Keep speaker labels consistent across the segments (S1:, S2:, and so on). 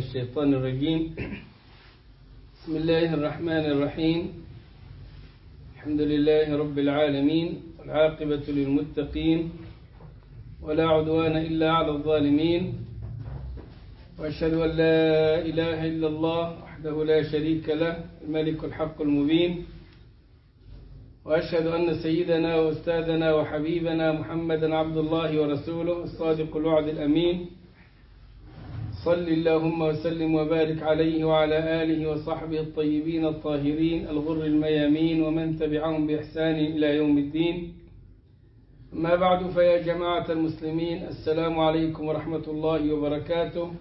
S1: الشيطان الرجيم بسم الله الرحمن الرحيم الحمد لله رب العالمين والعاقبة للمتقين ولا عدوان إلا على الظالمين وأشهد أن لا إله إلا الله وحده لا شريك له الملك الحق المبين وأشهد أن سيدنا وأستاذنا وحبيبنا محمدا عبد الله ورسوله الصادق الوعد الأمين صل اللهم وسلم وبارك عليه وعلى آله وصحبه الطيبين الطاهرين الغر الميامين ومن تبعهم بإحسان إلى يوم الدين ما بعد فيا جماعة المسلمين السلام عليكم ورحمة الله وبركاته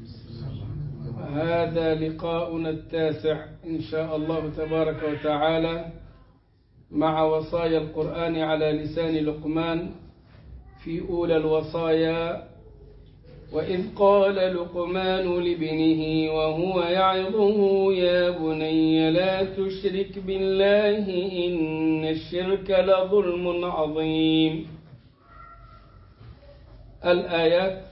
S1: هذا لقاؤنا التاسع إن شاء الله تبارك وتعالى مع وصايا القرآن على لسان لقمان في أولى الوصايا وإذ قال لقمان لابنه وهو يعظه يا بني لا تشرك بالله إن الشرك لظلم عظيم الآيات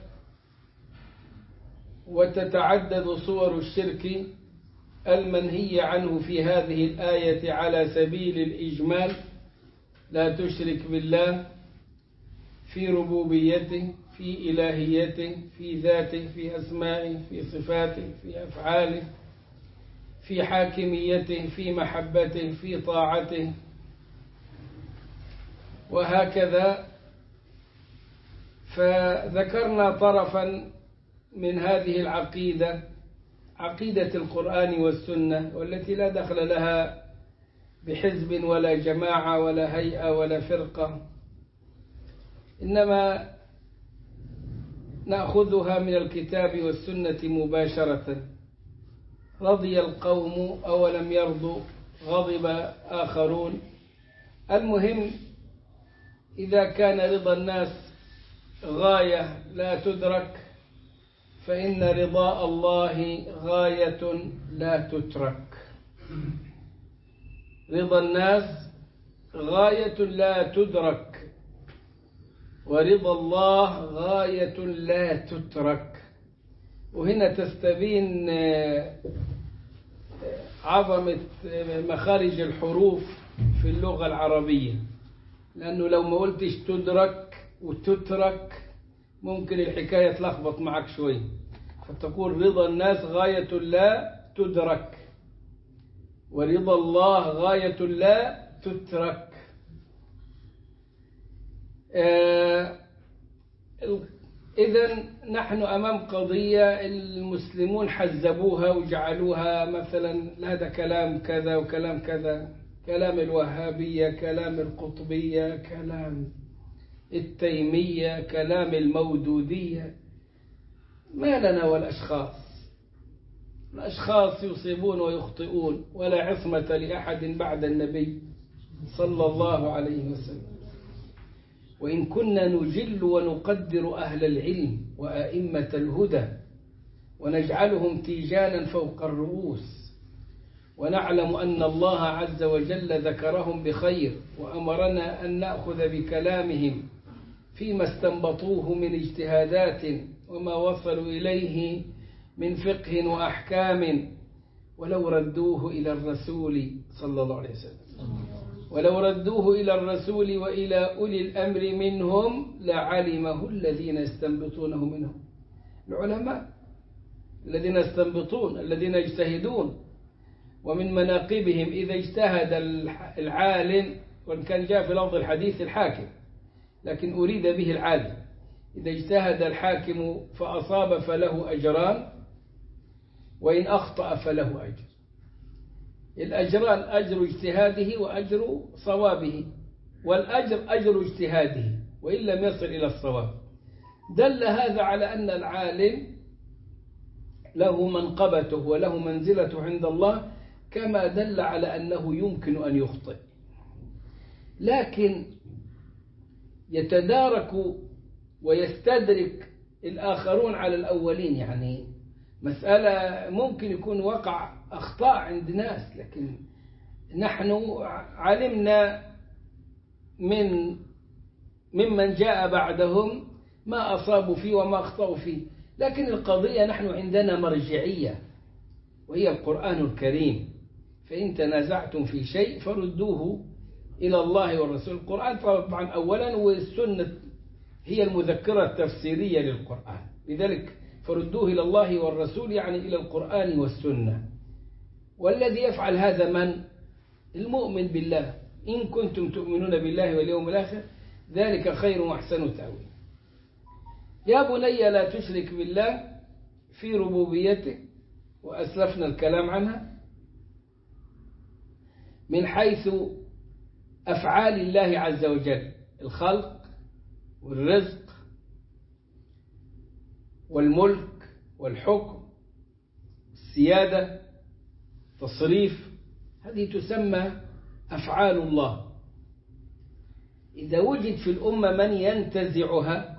S1: وتتعدد صور الشرك المنهي عنه في هذه الآية على سبيل الإجمال لا تشرك بالله في ربوبيته في إلهيته في ذاته في أسمائه في صفاته في أفعاله في حاكميته في محبته في طاعته وهكذا فذكرنا طرفا من هذه العقيدة عقيدة القرآن والسنة والتي لا دخل لها بحزب ولا جماعة ولا هيئة ولا فرقة إنما نأخذها من الكتاب والسنة مباشرة رضي القوم أو لم يرضوا غضب آخرون المهم إذا كان رضا الناس غاية لا تدرك فإن رضاء الله غاية لا تترك رضا الناس غاية لا تدرك ورضا الله غاية لا تترك وهنا تستبين عظمة مخارج الحروف في اللغة العربية لأنه لو ما قلتش تدرك وتترك ممكن الحكاية تلخبط معك شوي فتقول رضا الناس غاية لا تدرك ورضا الله غاية لا تترك إذا نحن أمام قضية المسلمون حزبوها وجعلوها مثلا هذا كلام كذا وكلام كذا كلام الوهابية كلام القطبية كلام التيمية كلام المودودية ما لنا والأشخاص الأشخاص يصيبون ويخطئون ولا عصمة لأحد بعد النبي صلى الله عليه وسلم وإن كنا نجل ونقدر أهل العلم وأئمة الهدى ونجعلهم تيجانا فوق الرؤوس ونعلم أن الله عز وجل ذكرهم بخير وأمرنا أن نأخذ بكلامهم فيما استنبطوه من اجتهادات وما وصلوا إليه من فقه وأحكام ولو ردوه إلى الرسول صلى الله عليه وسلم ولو ردوه إلى الرسول وإلى أولي الأمر منهم لعلمه الذين يستنبطونه منهم العلماء الذين يستنبطون الذين يجتهدون ومن مناقبهم إذا اجتهد العالم وإن كان جاء في لفظ الحديث الحاكم لكن أريد به العالم إذا اجتهد الحاكم فأصاب فله أجران وإن أخطأ فله أجر الأجران أجر اجتهاده وأجر صوابه والأجر أجر اجتهاده وإن لم يصل إلى الصواب دل هذا على أن العالم له منقبته وله منزلته عند الله كما دل على أنه يمكن أن يخطئ لكن يتدارك ويستدرك الآخرون على الأولين يعني مسألة ممكن يكون وقع أخطاء عند ناس لكن نحن علمنا من ممن جاء بعدهم ما أصابوا فيه وما أخطأوا فيه لكن القضية نحن عندنا مرجعية وهي القرآن الكريم فإن تنازعتم في شيء فردوه إلى الله والرسول القرآن طبعا أولا والسنة هي المذكرة التفسيرية للقرآن لذلك فردوه إلى الله والرسول يعني إلى القرآن والسنة والذي يفعل هذا من المؤمن بالله إن كنتم تؤمنون بالله واليوم الآخر ذلك خير وأحسن تأويل يا بني لا تشرك بالله في ربوبيته وأسلفنا الكلام عنها من حيث أفعال الله عز وجل الخلق والرزق والملك والحكم السيادة تصريف هذه تسمى أفعال الله إذا وجد في الأمة من ينتزعها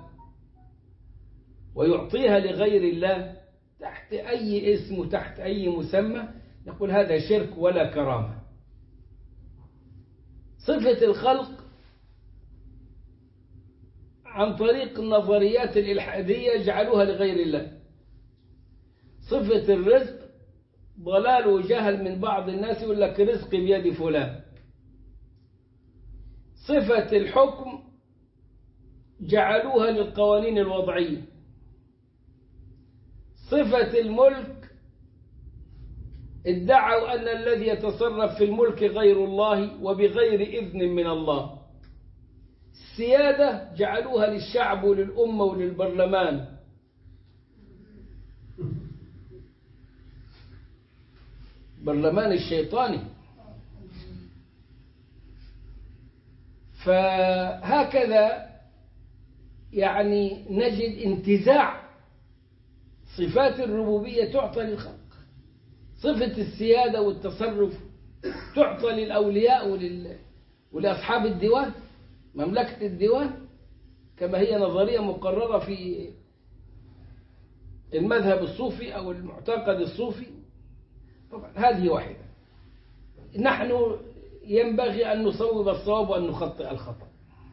S1: ويعطيها لغير الله تحت أي اسم وتحت أي مسمى نقول هذا شرك ولا كرامة صفة الخلق عن طريق النظريات الإلحادية جعلوها لغير الله صفة الرزق ضلال وجهل من بعض الناس يقول لك رزقي بيد فلان صفة الحكم جعلوها للقوانين الوضعية صفة الملك ادعوا أن الذي يتصرف في الملك غير الله وبغير إذن من الله السيادة جعلوها للشعب وللأمة وللبرلمان برلمان الشيطاني فهكذا يعني نجد انتزاع صفات الربوبية تعطى للخلق صفة السيادة والتصرف تعطى للأولياء ولل... ولأصحاب الديوان مملكة الديوان كما هي نظرية مقررة في المذهب الصوفي أو المعتقد الصوفي طبعا هذه واحدة نحن ينبغي أن نصوب الصواب وأن نخطئ الخطأ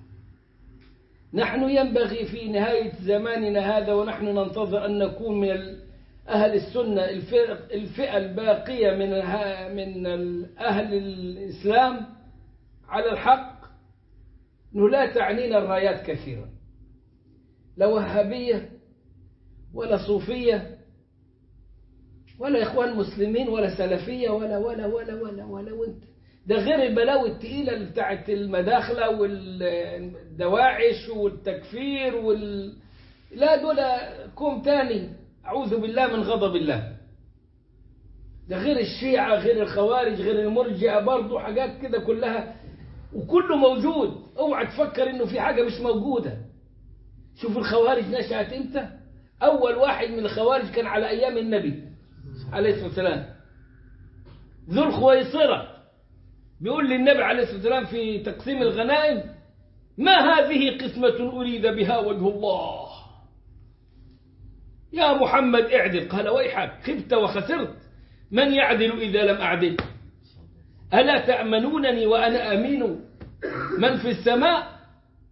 S1: نحن ينبغي في نهاية زماننا هذا ونحن ننتظر أن نكون من أهل السنة الفئة الباقية من من أهل الإسلام على الحق أنه لا تعنينا الرايات كثيرا لا وهابية ولا صوفية ولا إخوان مسلمين ولا سلفية ولا ولا ولا ولا ولا وانت ده غير البلاوي التقيلة بتاعت المداخلة والدواعش والتكفير وال لا دول كوم تاني أعوذ بالله من غضب الله ده غير الشيعة غير الخوارج غير المرجئة برضو حاجات كده كلها وكله موجود اوعى تفكر انه في حاجة مش موجودة شوف الخوارج نشأت امتى اول واحد من الخوارج كان على ايام النبي عليه الصلاة والسلام ذو الخويصرة بيقول للنبي عليه الصلاة والسلام في تقسيم الغنائم ما هذه قسمة أريد بها وجه الله يا محمد اعدل قال ويحك خبت وخسرت من يعدل إذا لم أعدل ألا تأمنونني وأنا أمين من في السماء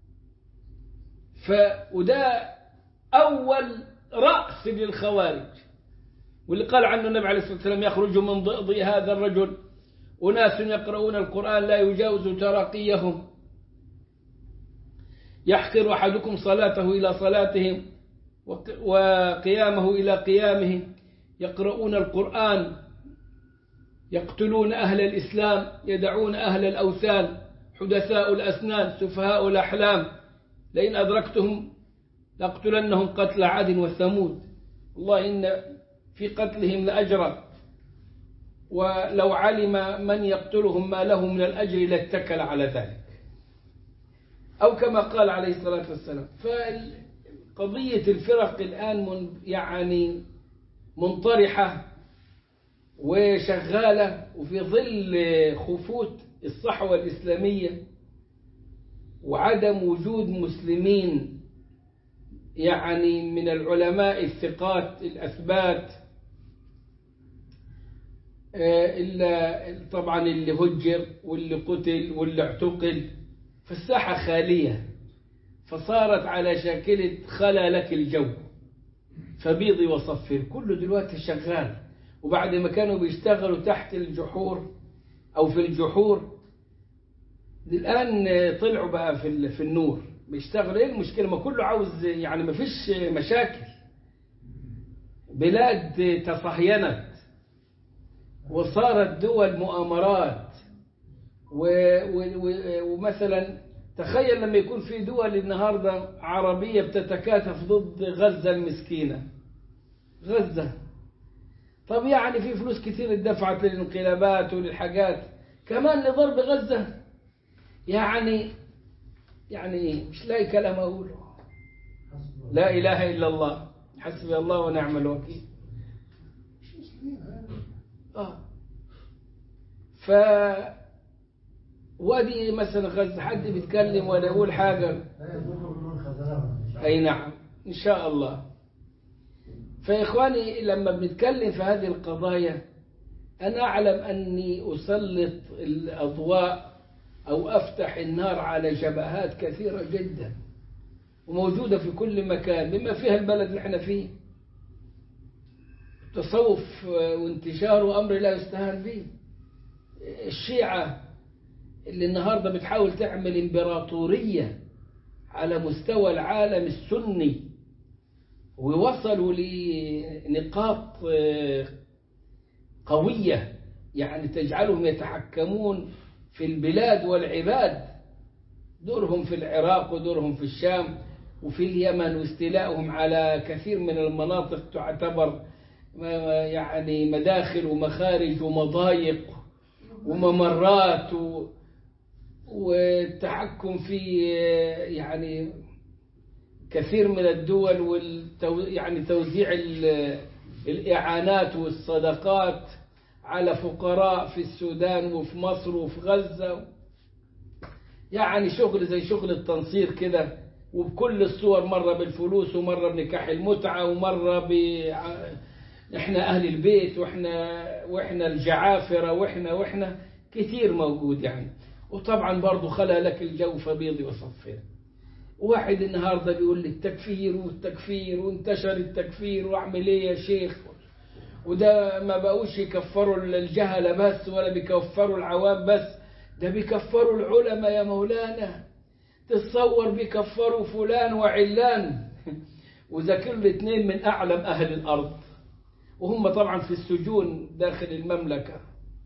S1: ف وده أول رأس للخوارج واللي قال عنه النبي عليه الصلاة والسلام يخرج من ضئض هذا الرجل أناس يقرؤون القرآن لا يجاوز تراقيهم يحقر أحدكم صلاته إلى صلاتهم وقيامه إلى قيامهم يقرؤون القرآن يقتلون أهل الإسلام يدعون أهل الأوثان حدثاء الأسنان سفهاء الأحلام لئن أدركتهم لأقتلنهم قتل عاد وثمود والله إن في قتلهم لأجرا ولو علم من يقتلهم ما له من الأجر لاتكل على ذلك أو كما قال عليه الصلاة والسلام فقضية الفرق الآن من يعني منطرحة وشغالة وفي ظل خفوت الصحوة الإسلامية وعدم وجود مسلمين يعني من العلماء الثقات الأثبات إلا طبعا اللي هجر واللي قتل واللي اعتقل فالساحة خالية فصارت على شاكلة خلا لك الجو فبيضي وصفر كله دلوقتي شغال وبعد ما كانوا بيشتغلوا تحت الجحور أو في الجحور الآن طلعوا بقى في في النور بيشتغلوا ايه المشكلة ما كله عاوز يعني ما فيش مشاكل بلاد تصهينت وصارت دول مؤامرات و و و ومثلا تخيل لما يكون في دول النهاردة عربية بتتكاتف ضد غزة المسكينة غزة طب يعني في فلوس كتير اتدفعت للانقلابات وللحاجات كمان لضرب غزة يعني يعني مش لاقي كلام أقوله لا إله إلا الله حسبي الله ونعم الوكيل آه. ف ودي مثلا غزة حد بيتكلم ولا يقول حاجة أي نعم إن شاء الله فيا إخواني لما بنتكلم في هذه القضايا أنا أعلم أني أسلط الأضواء أو أفتح النار على جبهات كثيرة جدا وموجودة في كل مكان بما فيها البلد اللي احنا فيه التصوف وانتشاره أمر لا يستهان به الشيعة اللي النهاردة بتحاول تعمل امبراطورية على مستوى العالم السني ووصلوا لنقاط قوية يعني تجعلهم يتحكمون في البلاد والعباد دورهم في العراق ودورهم في الشام وفي اليمن واستيلائهم على كثير من المناطق تعتبر يعني مداخل ومخارج ومضايق وممرات و والتحكم في يعني كثير من الدول والتو يعني توزيع الإعانات والصدقات على فقراء في السودان وفي مصر وفي غزة يعني شغل زي شغل التنصير كده وبكل الصور مرة بالفلوس ومرة بنكاح المتعة ومرة ب احنا أهل البيت واحنا واحنا الجعافرة واحنا واحنا كثير موجود يعني وطبعا برضه خلى لك الجو فبيض وصفر واحد النهارده بيقول لي التكفير والتكفير وانتشر التكفير واعمل ايه يا شيخ وده ما بقوش يكفروا الجهلة بس ولا بيكفروا العوام بس ده بيكفروا العلماء يا مولانا تتصور بيكفروا فلان وعلان وذاكر الاثنين من أعلم أهل الأرض وهم طبعا في السجون داخل المملكة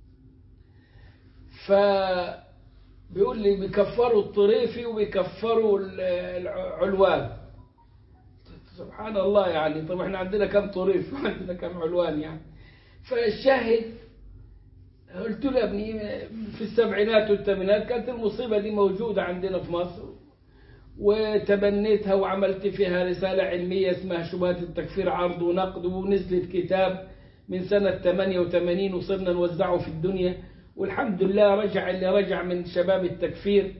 S1: ف بيقول لي بيكفروا الطريفي وبيكفروا العلوان سبحان الله يعني طب احنا عندنا كم طريف وعندنا كم علوان يعني فالشاهد قلت له يا ابني في السبعينات والثمانينات كانت المصيبة دي موجودة عندنا في مصر وتبنيتها وعملت فيها رسالة علمية اسمها شبهات التكفير عرض ونقد ونزلت كتاب من سنة 88 وصرنا نوزعه في الدنيا والحمد لله رجع اللي رجع من شباب التكفير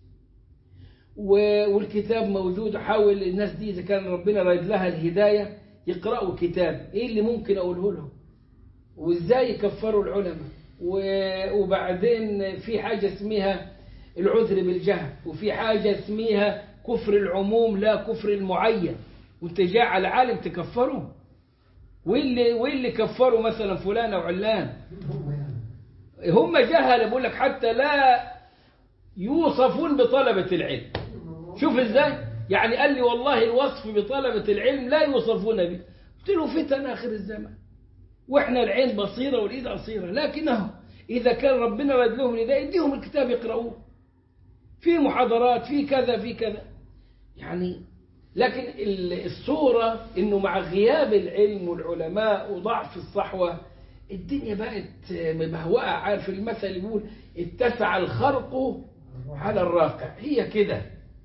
S1: والكتاب موجود حاول الناس دي إذا كان ربنا رايد لها الهداية يقرأوا كتاب إيه اللي ممكن أقوله لهم وإزاي يكفروا العلماء وبعدين في حاجة اسمها العذر بالجهل وفي حاجة اسمها كفر العموم لا كفر المعين وانت جاء على عالم تكفره واللي واللي كفروا مثلا فلان او علان هم جهل بقول لك حتى لا يوصفون بطلبة العلم شوف ازاي يعني قال لي والله الوصف بطلبة العلم لا يوصفون به قلت له فتن آخر الزمان واحنا العين بصيرة والإيد قصيرة لكنه إذا كان ربنا رد لهم إذا يديهم الكتاب يقرؤوه في محاضرات في كذا في كذا يعني لكن الصورة إنه مع غياب العلم والعلماء وضعف الصحوة الدنيا بقت مبهوقة عارف المثل اللي بيقول اتسع الخرق على الراقع هي كده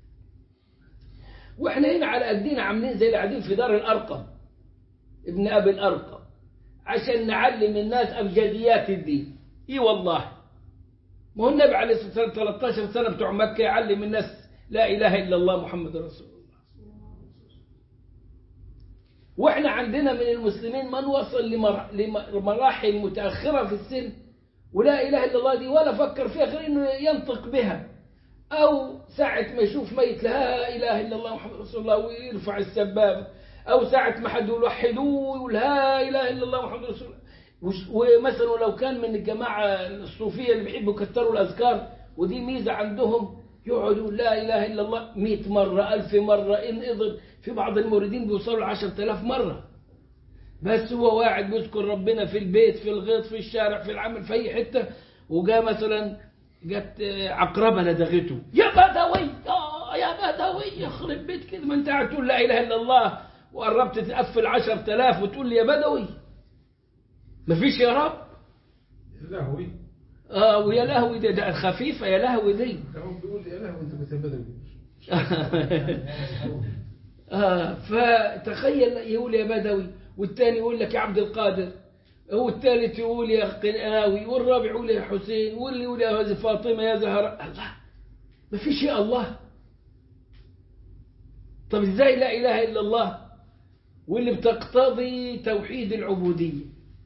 S1: واحنا هنا على قدينا عاملين زي اللي قاعدين في دار الأرقم ابن أبي الأرقم عشان نعلم الناس أبجديات الدين اي والله ما هو النبي عليه الصلاة والسلام 13 سنة بتوع مكة يعلم الناس لا إله إلا الله محمد رسول الله واحنا عندنا من المسلمين من وصل لمراحل متأخرة في السن ولا إله إلا الله دي ولا فكر فيها غير إنه ينطق بها أو ساعة ما يشوف ميت لا إله إلا الله محمد رسول الله ويرفع السباب أو ساعة ما حد يقول وحدوه يقول لا إله إلا الله محمد رسول الله وش- ومثلا لو كان من الجماعة الصوفية اللي بيحبوا يكتروا الأذكار ودي ميزة عندهم يقعدوا لا إله إلا الله مئة مرة ألف مرة إن إضر في بعض الموردين بيوصلوا لعشرة آلاف مرة بس هو واحد بيذكر ربنا في البيت في الغيط في الشارع في العمل في أي حتة وجاء مثلا جت آه، عقربة لدغته يا بدوي آه يا بدوي يخرب بيت كده ما انت قاعد تقول لا إله إلا الله وقربت تقفل عشرة آلاف وتقول لي يا بدوي مفيش يا رب
S2: يا لهوي
S1: آه ويا لهوي ده, ده خفيفة يا لهوي دي
S2: هو بيقول يا لهوي انت بتبدل
S1: آه فتخيل يقول يا بدوي والثاني يقول لك يا عبد القادر والثالث يقول يا قناوي والرابع يقول يا حسين واللي يقول يا فاطمة يا زهراء الله ما في شيء الله طب ازاي لا إله إلا الله واللي بتقتضي توحيد العبودية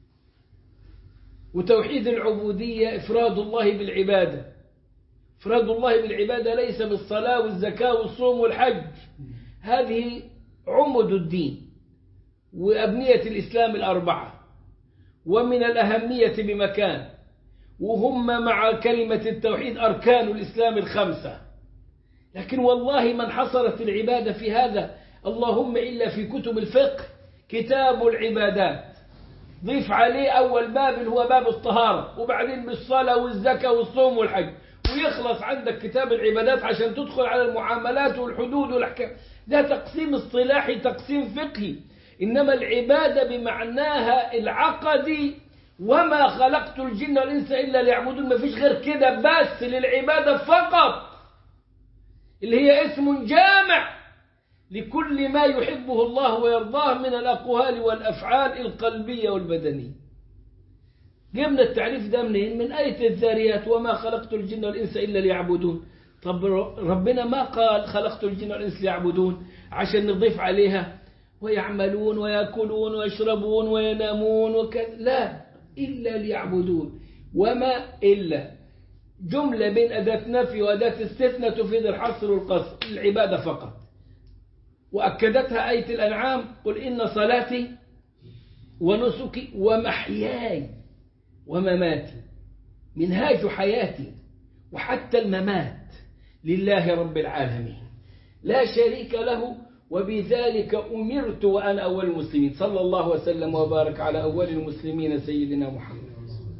S1: وتوحيد العبودية إفراد الله بالعبادة إفراد الله بالعبادة ليس بالصلاة والزكاة والصوم والحج هذه عمد الدين وأبنية الإسلام الأربعة ومن الأهمية بمكان وهم مع كلمة التوحيد أركان الإسلام الخمسة لكن والله من حصرت العبادة في هذا اللهم إلا في كتب الفقه كتاب العبادات ضيف عليه أول باب اللي هو باب الطهارة وبعدين بالصلاة والزكاة والصوم والحج ويخلص عندك كتاب العبادات عشان تدخل على المعاملات والحدود والأحكام ده تقسيم اصطلاحي تقسيم فقهي إنما العبادة بمعناها العقدي وما خلقت الجن والإنس إلا ليعبدون ما فيش غير كده بس للعبادة فقط اللي هي اسم جامع لكل ما يحبه الله ويرضاه من الأقوال والأفعال القلبية والبدنية جبنا التعريف ده منين من آية الذاريات وما خلقت الجن والإنس إلا ليعبدون طب ربنا ما قال خلقت الجن والإنس ليعبدون عشان نضيف عليها ويعملون ويأكلون ويشربون وينامون وكذا لا إلا ليعبدون وما إلا جملة بين أداة نفي وأداة استثناء تفيد الحصر والقصر العبادة فقط وأكدتها آية الأنعام قل إن صلاتي ونسكي ومحياي ومماتي منهاج حياتي وحتى الممات لله رب العالمين لا شريك له وبذلك أمرت وأنا أول المسلمين صلى الله وسلم وبارك على أول المسلمين سيدنا محمد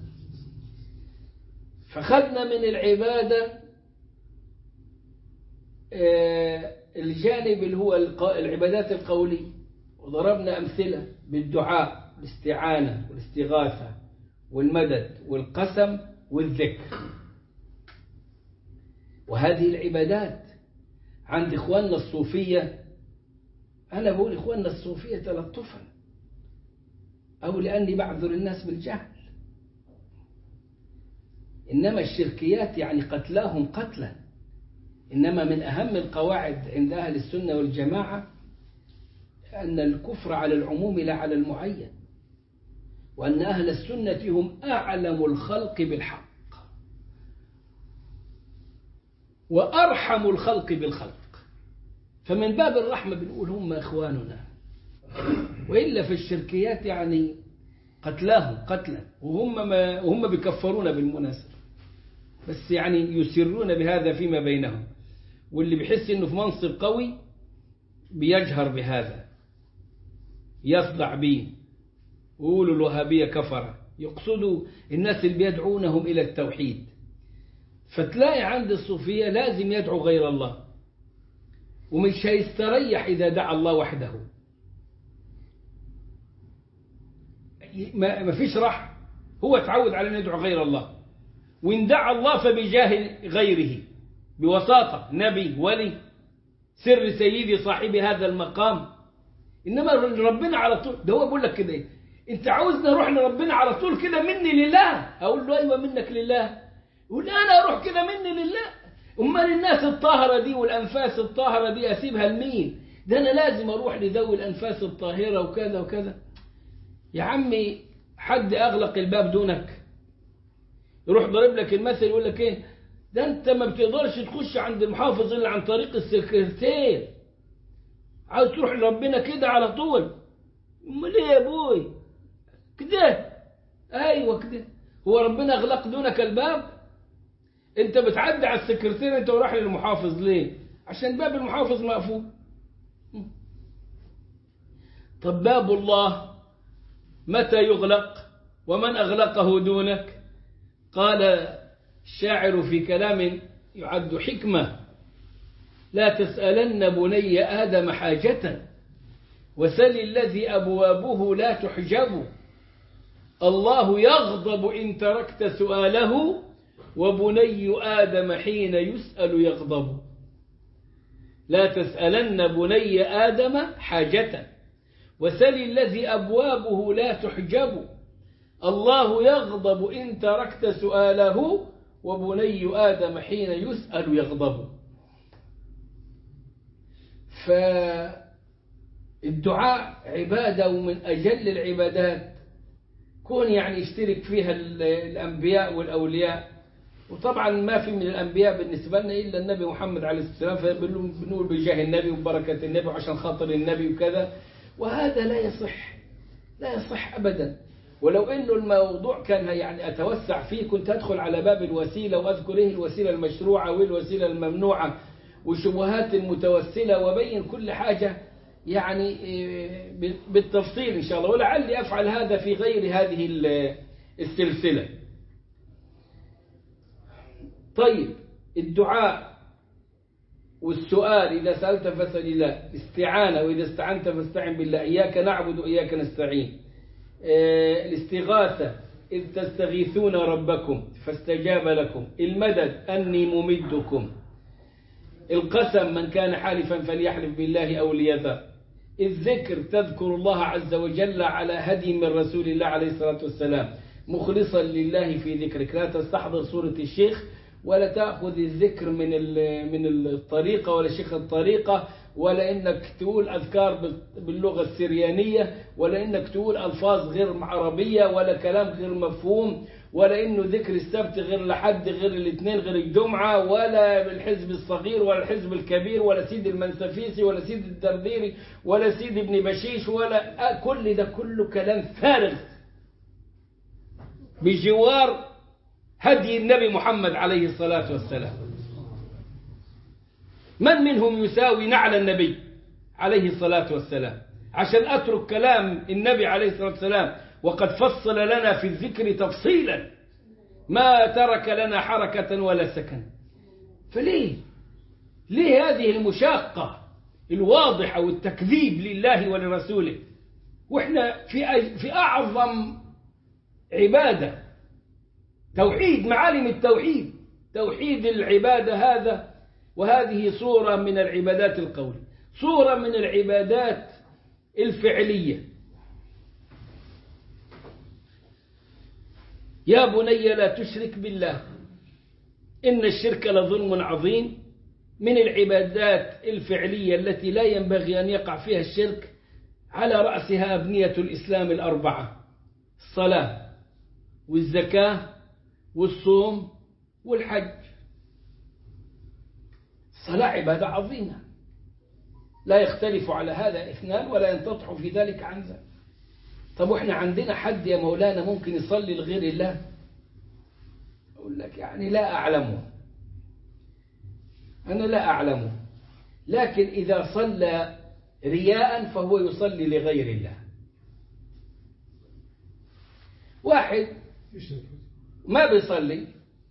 S1: فخذنا من العبادة الجانب اللي هو العبادات القولية وضربنا أمثلة بالدعاء والاستعانة والاستغاثة والمدد والقسم والذكر وهذه العبادات عند إخواننا الصوفية أنا بقول إخواننا الصوفية تلطفا أو لأني بعذر الناس بالجهل إنما الشركيات يعني قتلاهم قتلا إنما من أهم القواعد عند أهل السنة والجماعة أن الكفر على العموم لا على المعين وأن أهل السنة هم أعلم الخلق بالحق وأرحم الخلق بالخلق فمن باب الرحمة بنقول هم إخواننا وإلا في الشركيات يعني قتلاهم قتلا وهم ما وهم بيكفرون بالمناسبة بس يعني يسرون بهذا فيما بينهم واللي بيحس انه في منصب قوي بيجهر بهذا يصدع به ويقولوا الوهابية كفرة يقصدوا الناس اللي بيدعونهم إلى التوحيد فتلاقي عند الصوفية لازم يدعو غير الله ومش هيستريح إذا دعا الله وحده ما فيش راحة هو تعود على أن يدعو غير الله وإن دعا الله فبجاه غيره بوساطة نبي ولي سر سيدي صاحب هذا المقام إنما ربنا على طول ده هو بيقول لك كده أنت عاوزني أروح لربنا على طول كده مني لله أقول له أيوة منك لله يقول أنا أروح كده مني لله أمال الناس الطاهرة دي والأنفاس الطاهرة دي أسيبها لمين ده أنا لازم أروح لذوي الأنفاس الطاهرة وكذا وكذا يا عمي حد أغلق الباب دونك يروح ضرب لك المثل يقول لك ايه ده انت ما بتقدرش تخش عند المحافظ الا عن طريق السكرتير عاوز تروح لربنا كده على طول امال ايه يا ابوي كده ايوه كده هو ربنا اغلق دونك الباب انت بتعدي على السكرتير انت ورايح للمحافظ ليه عشان باب المحافظ مقفول طب باب الله متى يغلق ومن اغلقه دونك قال الشاعر في كلام يعد حكمه لا تسالن بني ادم حاجه وسل الذي ابوابه لا تحجب الله يغضب إن تركت سؤاله وبني آدم حين يسأل يغضب لا تسألن بني آدم حاجة وسل الذي أبوابه لا تحجب الله يغضب إن تركت سؤاله وبني آدم حين يسأل يغضب فالدعاء عبادة ومن أجل العبادات كون يعني يشترك فيها الأنبياء والأولياء وطبعا ما في من الأنبياء بالنسبة لنا إلا النبي محمد عليه السلام فبنقول بجاه النبي وبركة النبي وعشان خاطر النبي وكذا وهذا لا يصح لا يصح أبدا ولو أنه الموضوع كان يعني أتوسع فيه كنت أدخل على باب الوسيلة وأذكر إيه الوسيلة المشروعة والوسيلة الممنوعة وشبهات المتوسلة وبين كل حاجة يعني بالتفصيل إن شاء الله ولعلي أفعل هذا في غير هذه السلسلة طيب الدعاء والسؤال إذا سألت فاسأل الله استعانة وإذا استعنت فاستعن بالله إياك نعبد وإياك نستعين الاستغاثة إذ تستغيثون ربكم فاستجاب لكم المدد أني ممدكم القسم من كان حالفا فليحلف بالله أو ليذر الذكر تذكر الله عز وجل على هدي من رسول الله عليه الصلاة والسلام مخلصا لله في ذكرك لا تستحضر سورة الشيخ ولا تأخذ الذكر من من الطريقة ولا شيخ الطريقة ولا إنك تقول أذكار باللغة السريانية ولا إنك تقول ألفاظ غير عربية ولا كلام غير مفهوم ولا إنه ذكر السبت غير لحد غير الاثنين غير الجمعة ولا الحزب الصغير ولا الحزب الكبير ولا سيد المنسفيسي ولا سيد الدرديري ولا سيد ابن بشيش ولا كل ده كله كلام فارغ بجوار هدي النبي محمد عليه الصلاة والسلام من منهم يساوي نعل النبي عليه الصلاة والسلام عشان أترك كلام النبي عليه الصلاة والسلام وقد فصل لنا في الذكر تفصيلا ما ترك لنا حركة ولا سكن فليه ليه هذه المشاقة الواضحة والتكذيب لله ولرسوله وإحنا في في أعظم عبادة توحيد معالم التوحيد توحيد العبادة هذا وهذه صورة من العبادات القول صورة من العبادات الفعلية يا بني لا تشرك بالله إن الشرك لظلم عظيم من العبادات الفعلية التي لا ينبغي أن يقع فيها الشرك على رأسها أبنية الإسلام الأربعة الصلاة والزكاة والصوم والحج الصلاة عبادة عظيمة لا يختلف على هذا اثنان ولا ينتطح في ذلك عن ذلك طب واحنا عندنا حد يا مولانا ممكن يصلي لغير الله أقول لك يعني لا أعلمه أنا لا أعلمه لكن إذا صلى رياء فهو يصلي لغير الله واحد ما بيصلي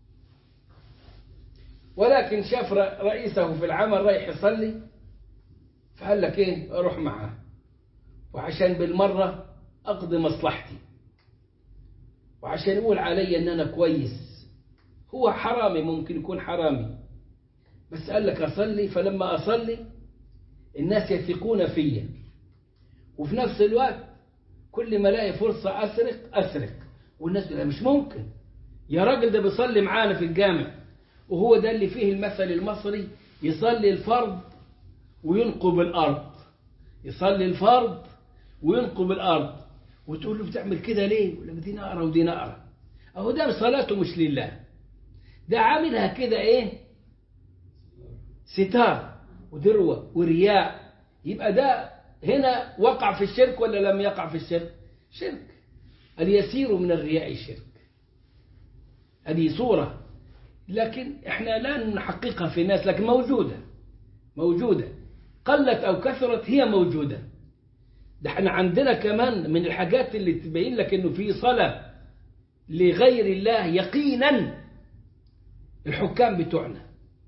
S1: ولكن شاف رئيسه في العمل رايح يصلي فقال لك ايه اروح معاه وعشان بالمرة اقضي مصلحتي وعشان يقول علي ان انا كويس هو حرامي ممكن يكون حرامي بس قال لك اصلي فلما اصلي الناس يثقون فيا وفي نفس الوقت كل ما الاقي فرصة اسرق اسرق والناس تقول مش ممكن يا راجل ده بيصلي معانا في الجامع وهو ده اللي فيه المثل المصري يصلي الفرض وينقب الأرض يصلي الفرض وينقب الأرض وتقول له بتعمل كده ليه ولا دي نقرة ودي نقرة أهو ده صلاته مش لله ده عاملها كده إيه ستار ودروة ورياء يبقى ده هنا وقع في الشرك ولا لم يقع في الشرك شرك اليسير من الرياء شرك هذه صورة لكن احنا لا نحققها في الناس لكن موجودة موجودة قلت أو كثرت هي موجودة ده احنا عندنا كمان من الحاجات اللي تبين لك انه في صلاة لغير الله يقينا الحكام بتوعنا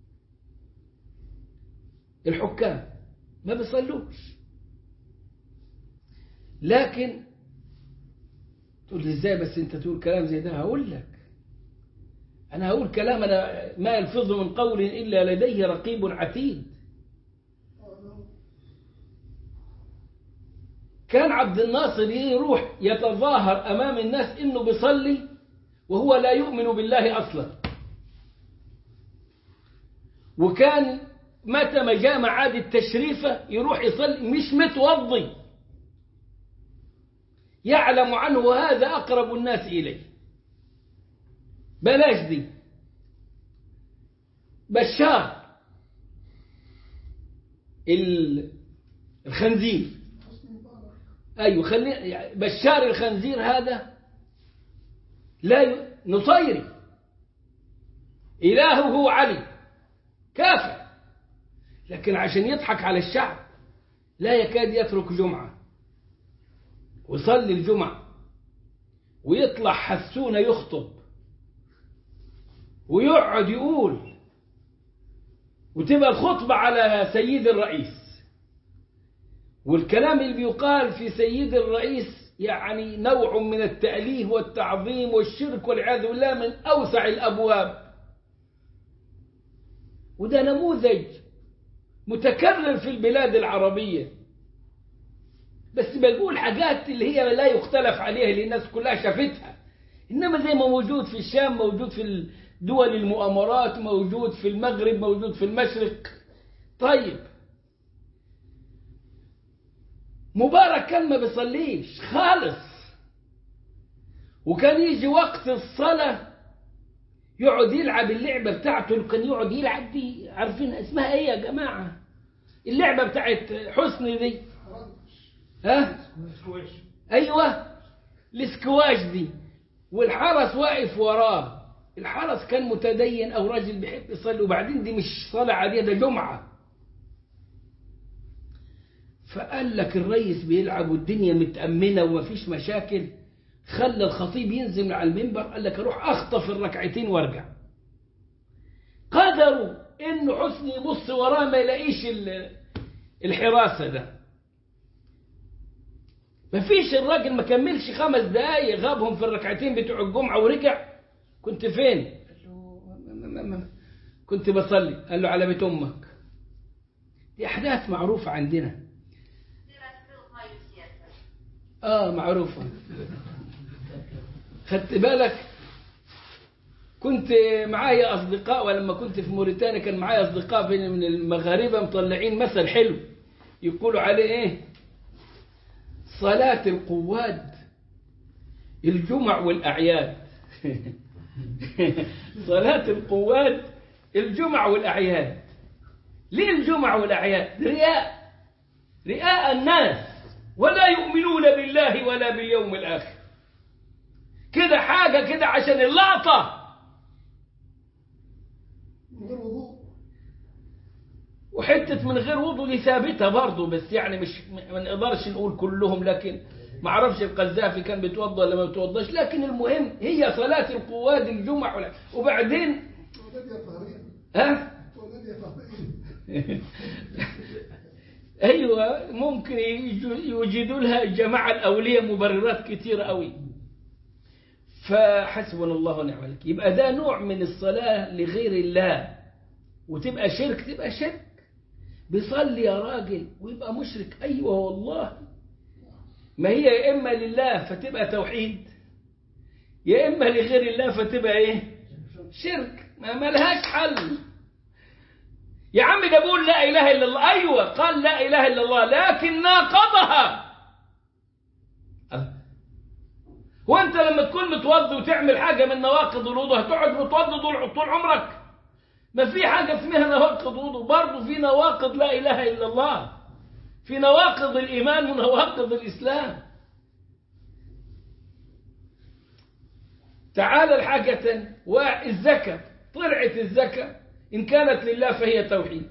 S1: الحكام ما بيصلوش لكن تقول لي ازاي بس انت تقول كلام زي ده هقول لك انا هقول كلام انا ما يلفظ من قول الا لديه رقيب عتيد كان عبد الناصر يروح يتظاهر امام الناس انه بيصلي وهو لا يؤمن بالله اصلا وكان متى ما جاء معاد التشريفه يروح يصلي مش متوضي يعلم عنه هذا أقرب الناس إليه بلاش دي بشار الخنزير أيوة خلي بشار الخنزير هذا لا ي... نصيري إلهه علي كافر لكن عشان يضحك على الشعب لا يكاد يترك جمعه ويصلي الجمعة ويطلع حسونة يخطب ويقعد يقول وتبقى الخطبة على سيد الرئيس والكلام اللي بيقال في سيد الرئيس يعني نوع من التأليه والتعظيم والشرك والعياذ بالله من أوسع الأبواب وده نموذج متكرر في البلاد العربية بس بقول حاجات اللي هي لا يختلف عليها اللي الناس كلها شافتها إنما زي ما موجود في الشام موجود في دول المؤامرات موجود في المغرب موجود في المشرق طيب مبارك كان ما بيصليش خالص وكان يجي وقت الصلاة يقعد يلعب اللعبة بتاعته اللي كان يقعد يلعب دي عارفين اسمها ايه يا جماعة اللعبة بتاعت حسني دي ها
S2: سكواش
S1: ايوه السكواش دي والحرس واقف وراه الحرس كان متدين او راجل بيحب يصلي وبعدين دي مش صلاة عادية ده جمعة فقال لك الريس بيلعب والدنيا متأمنة ومفيش مشاكل خلى الخطيب ينزل من على المنبر قال لك اروح اخطف الركعتين وارجع قدروا انه حسني يبص وراه ما يلاقيش ال- الحراسة ده مفيش الراجل ما كملش خمس دقايق غابهم في الركعتين بتوع الجمعة ورجع كنت فين قال له ما- ما- ما- كنت بصلي قال له على بيت امك دي احداث معروفة عندنا اه معروفة خدت بالك كنت معايا أصدقاء ولما كنت في موريتانيا كان معايا أصدقاء بين- من المغاربة مطلعين مثل حلو يقولوا عليه إيه صلاة القواد الجمع والأعياد صلاة القواد الجمع والأعياد ليه الجمع والأعياد رياء رئاء الناس ولا يؤمنون بالله ولا باليوم الآخر كده حاجة كده عشان اللقطة
S3: من غير وضوء
S1: وحتة من غير وضوء دي ثابتة برضه بس يعني مش ما نقدرش نقول كلهم لكن ما اعرفش القذافي كان بيتوضى ولا ما بيتوضاش لكن المهم هي صلاة القواد الجمع ولا- وبعدين
S3: تولد يا طهرين
S1: ها
S3: تولد يا طهرين
S1: ايوه ممكن يجو- يوجدوا لها جماعة الاولياء مبررات كتيرة قوي فحسبنا الله ونعم الوكيل يبقى ده نوع من الصلاة لغير الله وتبقى شرك تبقى شرك بيصلي يا راجل ويبقى مشرك ايوه والله ما هي يا اما لله فتبقى توحيد يا اما لغير الله فتبقى ايه شرك ما ملهاش حل يا عم ده بيقول لا اله الا الله ايوه قال لا اله الا الله لكن ناقضها وانت لما تكون متوضي وتعمل حاجه من نواقض الوضوء هتقعد متوضي طول طول عمرك ما في حاجه اسمها نواقض وضوء برضه في نواقض لا اله الا الله في نواقض الإيمان ونواقض الإسلام تعال الحاجة والزكاة طلعت الزكاة إن كانت لله فهي توحيد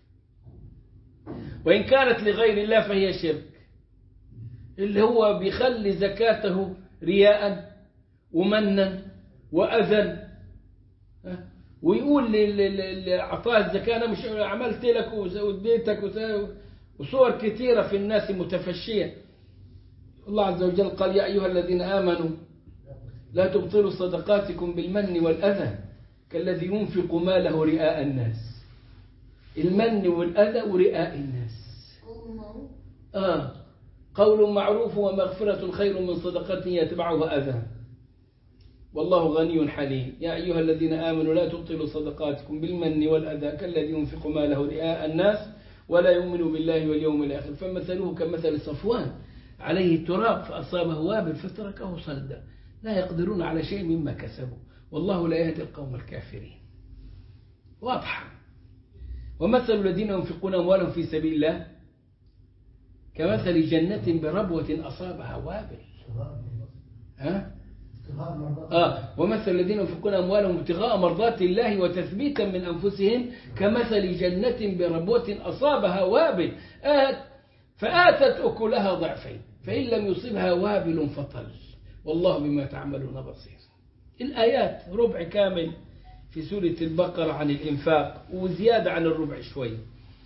S1: وإن كانت لغير الله فهي شرك اللي هو بيخلي زكاته رياء ومنا وأذى ها؟ ويقول اللي أعطاه الزكاة أنا مش عملت لك واديتك وس- وصور كثيرة في الناس متفشية الله عز وجل قال يا أيها الذين آمنوا لا تبطلوا صدقاتكم بالمن والأذى كالذي ينفق ماله رئاء الناس المن والأذى ورئاء الناس
S3: قول معروف
S1: آه قول معروف ومغفرة خير من صدقة يتبعها أذى والله غني حليم يا أيها الذين آمنوا لا تبطلوا صدقاتكم بالمن والأذى كالذي ينفق ماله رئاء الناس ولا يؤمن بالله واليوم الآخر فمثله كمثل صفوان عليه تراب فأصابه وابل فتركه صلدا لا يقدرون على شيء مما كسبوا والله لا يهدي القوم الكافرين واضحة ومثل الذين ينفقون أموالهم في سبيل الله كمثل جنة بربوة أصابها وابل ها؟ آه ومثل الذين ينفقون أموالهم ابتغاء مرضات الله وتثبيتا من أنفسهم كمثل جنة بربوة أصابها وابل آت فآتت أكلها ضعفين فإن لم يصبها وابل فطل والله بما تعملون بصير الآيات ربع كامل في سورة البقرة عن الإنفاق وزيادة عن الربع شوي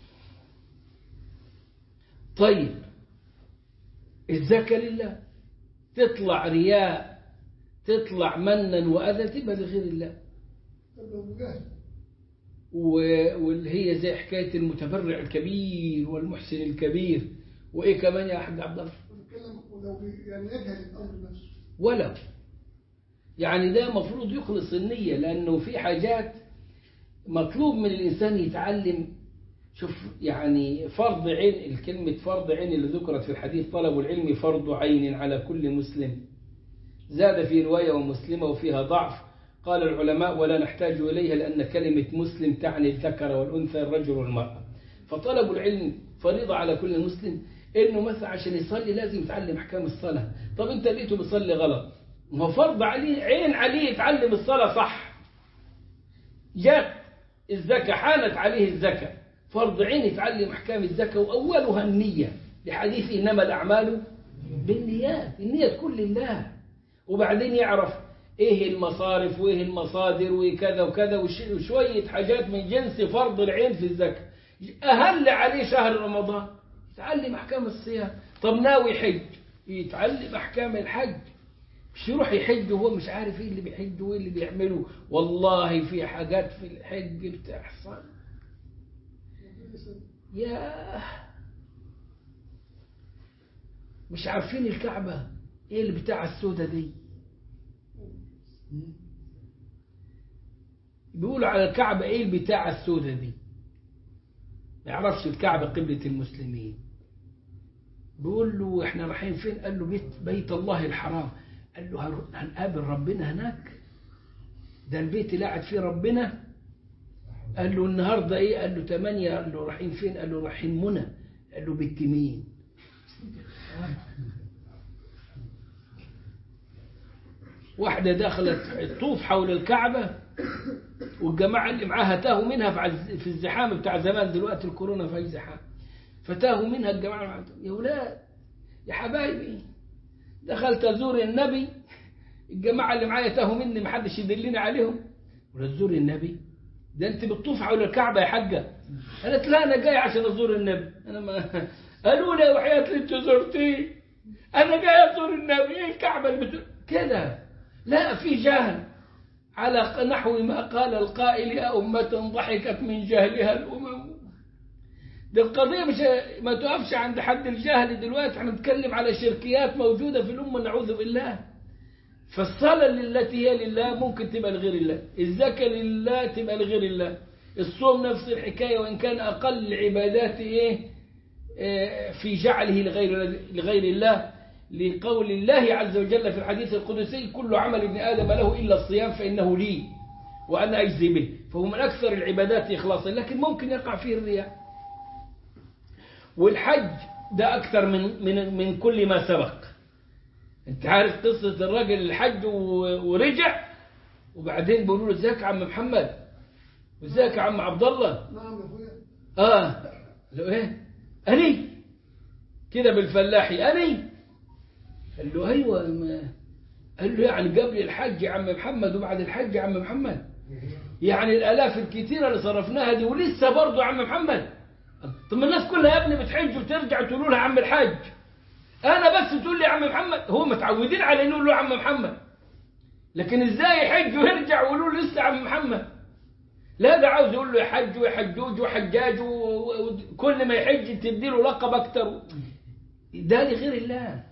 S1: طيب الزكاة لله تطلع رياء تطلع منا وأذى تبقى لغير الله
S3: تبقى مجاهد
S1: و- واللي هي زي حكاية المتبرع الكبير والمحسن الكبير وإيه كمان يا أحمد عبد الله
S3: ونتكلم ولو بي- يعني يجهل الأمر نفسه
S1: ولو يعني ده مفروض يخلص النية لأنه في حاجات مطلوب من الإنسان يتعلم شوف يعني فرض عين الكلمة فرض عين اللي ذكرت في الحديث طلب العلم فرض عين على كل مسلم زاد في رواية ومسلمة وفيها ضعف قال العلماء ولا نحتاج إليها لأن كلمة مسلم تعني الذكر والأنثى الرجل والمرأة فطلب العلم فريضة على كل مسلم إنه مثلا عشان يصلي لازم يتعلم أحكام الصلاة طب أنت لقيته بيصلي غلط ما هو فرض عليه عين عليه يتعلم الصلاة صح جاءت الزكاة حانت عليه الزكاة فرض عين يتعلم أحكام الزكاة وأولها النية لحديث إنما الأعمال بالنيات النية تكون لله وبعدين يعرف إيه المصارف وإيه المصادر وكذا وكذا وش- وشوية حاجات من جنس فرض العين في الزكاة أهل عليه شهر رمضان يتعلم أحكام الصيام طب ناوي حج يتعلم أحكام الحج مش يروح يحج وهو مش عارف ايه اللي بيحج وايه اللي بيعمله والله في حاجات في الحج بتحصل يا مش عارفين الكعبة ايه اللي بتاع السودة دي بيقولوا على الكعبة ايه اللي بتاع السودة دي ما يعرفش الكعبة قبلة المسلمين بيقول له احنا رايحين فين قال له بيت, بيت الله الحرام قال له هنروح- هنقابل ربنا هناك ده البيت اللي قاعد فيه ربنا قال له النهارده ايه قال له تمانية قال له رايحين فين قال له رايحين منى قال له بنت مين واحدة دخلت تطوف حول الكعبة والجماعة اللي معاها تاهوا منها في عز- في الزحام بتاع زمان دلوقتي الكورونا في أي زحام فتاهوا منها الجماعة اللي معاها. يا ولاد يا حبايبي دخلت أزور النبي الجماعة اللي معايا تاهوا مني محدش يدلني عليهم ولا تزور النبي ده انت بتطوف حول الكعبة يا حاجة قالت لا انا جاي عشان ازور النبي انا ما قالوا لي وحياة اللي انت زرتيه انا جاي ازور النبي ايه الكعبة اللي بتزور كده لا في جهل على نحو ما قال القائل يا أمة ضحكت من جهلها الأمم دي القضية مش ما تقفش عند حد الجهل دلوقتي احنا بنتكلم على شركيات موجودة في الأمة نعوذ بالله فالصلاة التي هي لله ممكن تبقى لغير الله الزكاة لله تبقى لغير الله الصوم نفس الحكاية وإن كان أقل العبادات إيه آه، في جعله لغير لغير الله لقول الله عز وجل في الحديث القدسي كل عمل ابن آدم له إلا الصيام فإنه لي وأنا أجزي به فهو من أكثر العبادات إخلاصا لكن ممكن يقع فيه الرياء والحج ده أكثر من من من كل ما سبق أنت عارف قصة الراجل الحج و- ورجع وبعدين بيقولوا له ازيك يا عم محمد وازيك يا عم عبد الله
S3: نعم يا اخويا
S1: اه قال له ايه اني كده بالفلاحي اني قال له ايوه ما قال له يعني قبل الحج يا عم محمد وبعد الحج يا عم محمد يعني الالاف الكثيره اللي صرفناها دي ولسه برضه يا عم محمد طب ما الناس كلها يا ابني بتحج وترجع تقولوا لها يا عم الحاج انا بس تقول لي يا عم محمد هو متعودين على انه له يا عم محمد لكن ازاي يحج ويرجع ويقولوا له لسه يا عم محمد لا ده عاوز يقول له يا حج وحجوج وحجاج و- وكل ما يحج تديله لقب اكتر ده لغير الله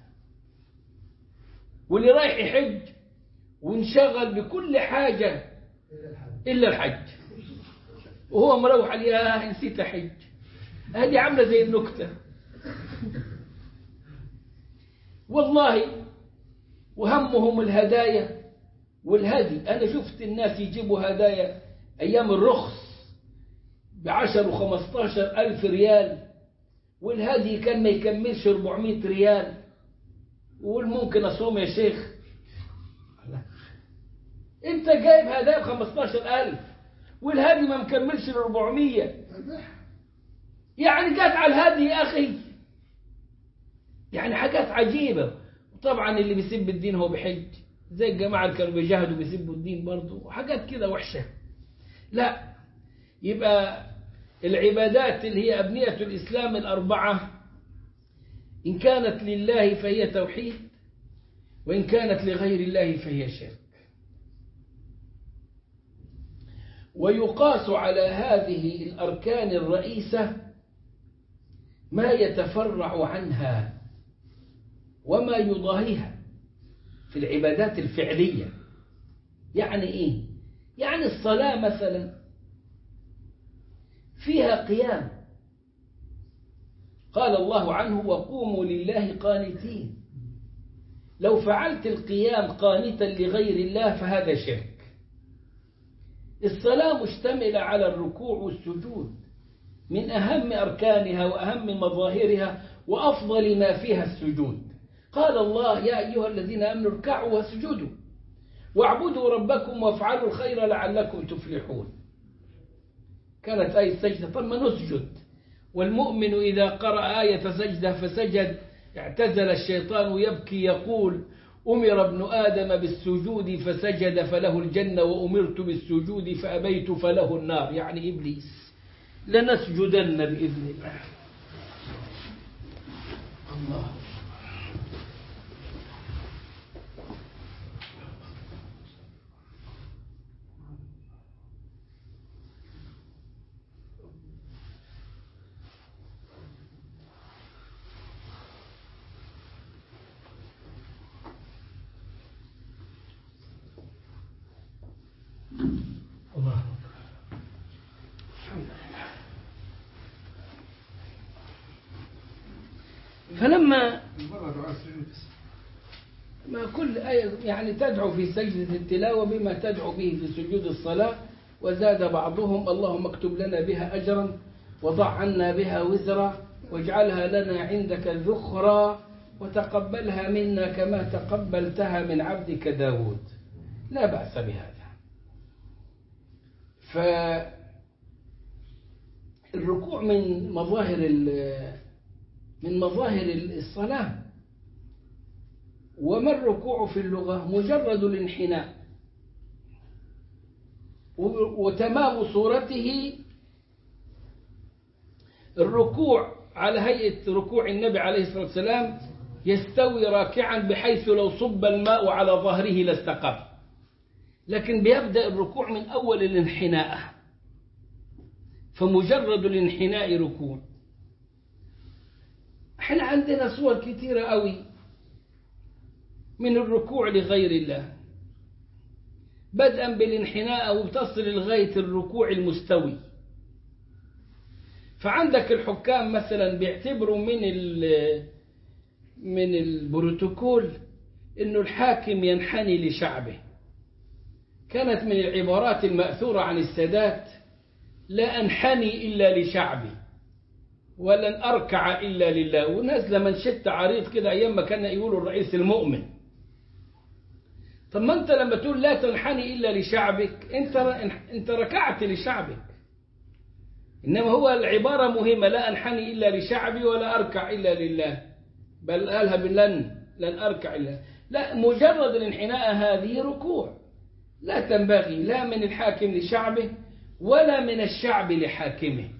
S1: واللي رايح يحج وانشغل بكل حاجة إلا الحج وهو مروح عليه آه نسيت أحج هذه عاملة زي النكتة والله وهمهم الهدايا والهدي أنا شفت الناس يجيبوا هدايا أيام الرخص بعشر وخمستاشر ألف ريال والهدي كان ما يكملش 400 ريال والممكن أصوم يا شيخ لا. أنت جايب هدايا ب 15000 والهدي ما مكملش ال 400
S3: ذبح
S1: يعني جت على الهدي يا أخي يعني حاجات عجيبة طبعا اللي بيسب الدين هو بحج زي الجماعة اللي كانوا بيجاهدوا بيسبوا الدين برضه وحاجات كده وحشة لا يبقى العبادات اللي هي أبنية الإسلام الأربعة إن كانت لله فهي توحيد وإن كانت لغير الله فهي شرك ويقاس على هذه الأركان الرئيسة ما يتفرع عنها وما يضاهيها في العبادات الفعلية يعني إيه؟ يعني الصلاة مثلا فيها قيام قال الله عنه وقوموا لله قانتين لو فعلت القيام قانتا لغير الله فهذا شرك الصلاة مشتملة على الركوع والسجود من أهم أركانها وأهم مظاهرها وأفضل ما فيها السجود قال الله يا أيها الذين آمنوا اركعوا واسجدوا واعبدوا ربكم وافعلوا الخير لعلكم تفلحون كانت آية سجدة طب ما نسجد والمؤمن إذا قرأ آية سجدة فسجد اعتزل الشيطان يبكي يقول أمر ابن آدم بالسجود فسجد فله الجنة وأمرت بالسجود فأبيت فله النار يعني إبليس لنسجدن بإذن الله الله الله فلما
S2: مرة دعاء السجود
S1: ما كل آية يعني تدعو في سجدة التلاوة بما تدعو به في سجود الصلاة وزاد بعضهم اللهم اكتب لنا بها أجرا وضع عنا بها وزرا واجعلها لنا عندك ذخرا وتقبلها منا كما تقبلتها من عبدك داود لا بأس بهذا فالركوع من مظاهر ال- من مظاهر الصلاة وما الركوع في اللغة مجرد الانحناء و- وتمام صورته الركوع على هيئة ركوع النبي عليه الصلاة والسلام يستوي راكعا بحيث لو صب الماء على ظهره لاستقر لكن بيبدأ الركوع من أول الانحناء فمجرد الانحناء ركوع احنا عندنا صور كثيرة قوي من الركوع لغير الله بدءا بالانحناء وتصل لغاية الركوع المستوي فعندك الحكام مثلا بيعتبروا من ال من البروتوكول انه الحاكم ينحني لشعبه كانت من العبارات المأثورة عن السادات لا أنحني إلا لشعبي ولن أركع إلا لله وناس لما شت عريض كده أيام ما كان يقولوا الرئيس المؤمن طب ما أنت لما تقول لا تنحني إلا لشعبك أنت أنت ركعت لشعبك إنما هو العبارة مهمة لا أنحني إلا لشعبي ولا أركع إلا لله بل قالها بلن لن أركع إلا لا مجرد الانحناء هذه ركوع لا تنبغي لا من الحاكم لشعبه ولا من الشعب لحاكمه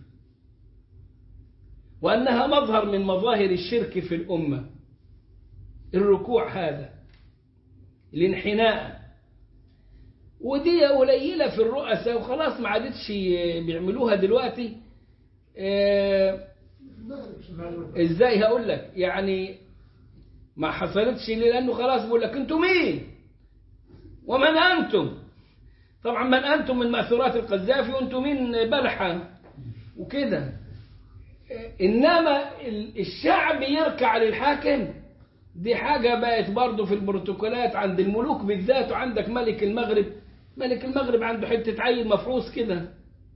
S1: وأنها مظهر من مظاهر الشرك في الأمة الركوع هذا الانحناء ودي قليلة في الرؤساء وخلاص ما عادتش بيعملوها دلوقتي آه
S3: المغرب
S1: ازاي هقول لك يعني ما حصلتش ليه لانه خلاص بيقول لك انتم مين ومن انتم طبعا من انتم من ماثورات القذافي وانتم مين بلحه وكده انما ال- الشعب يركع للحاكم دي حاجة بقت برضه في البروتوكولات عند الملوك بالذات وعندك ملك المغرب ملك المغرب عنده حتة عيل مفروس كده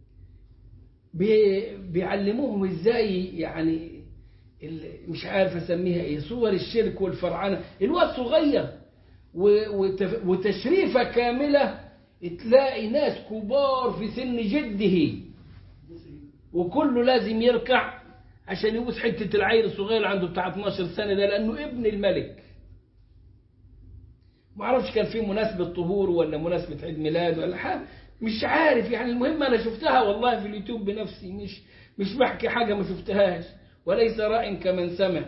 S1: بي- بيعلموهم ازاي يعني ال- مش عارف اسميها ايه صور الشرك والفرعنه الواد صغير و- وتف- وتشريفه كامله تلاقي ناس كبار في سن جده وكله لازم يركع عشان يبوس حته العيل الصغير اللي عنده بتاع 12 سنه ده لانه ابن الملك ما اعرفش كان في مناسبه طهور ولا مناسبه عيد ميلاد ولا حاجه مش عارف يعني المهم انا شفتها والله في اليوتيوب بنفسي مش مش بحكي حاجه ما شفتهاش وليس راء كمن سمع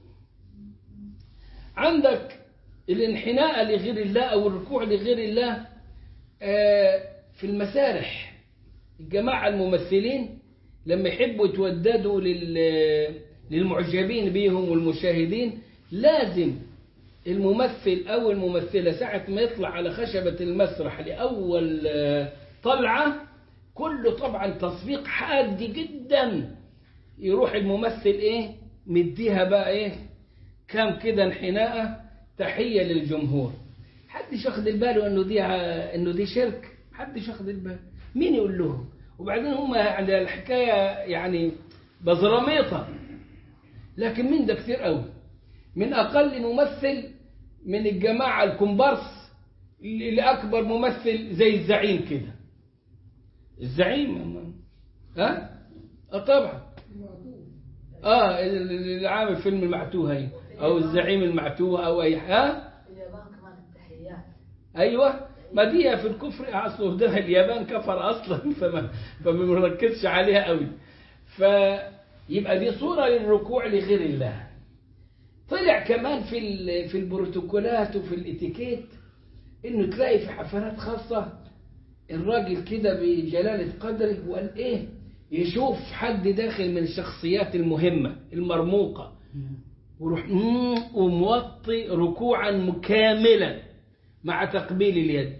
S1: عندك الانحناء لغير الله او الركوع لغير الله آه، في المسارح الجماعه الممثلين لما يحبوا يتوددوا لل- للمعجبين بيهم والمشاهدين لازم الممثل أو الممثلة ساعة ما يطلع على خشبة المسرح لأول آه، طلعة كله طبعا تصفيق حاد جدا يروح الممثل ايه مديها بقى ايه كام كده انحناءة تحية للجمهور حدش واخد باله انه دي ع- انه دي شرك حدش واخد البال مين يقول لهم وبعدين هم يعني الحكاية يعني بزراميطة لكن مين ده كتير قوي من أقل ممثل من الجماعة الكومبارس لأكبر ممثل زي الزعيم كده الزعيم ها؟ اه طبعا
S3: معدوم
S1: اه اللي عامل فيلم المعتوه هي او الزعيم المعتوه او اي ها
S4: اليابان كمان التحيات
S1: ايوه ما دي في الكفر اصله ده اليابان كفر اصلا فما فما بنركزش عليها قوي فيبقى دي صوره للركوع لغير الله طلع كمان في ال- في البروتوكولات وفي الاتيكيت انه تلاقي في حفلات خاصه الراجل كده بجلاله قدره وقال ايه يشوف حد داخل من الشخصيات المهمه المرموقه وروح مم وموطي ركوعا مكاملا مع تقبيل اليد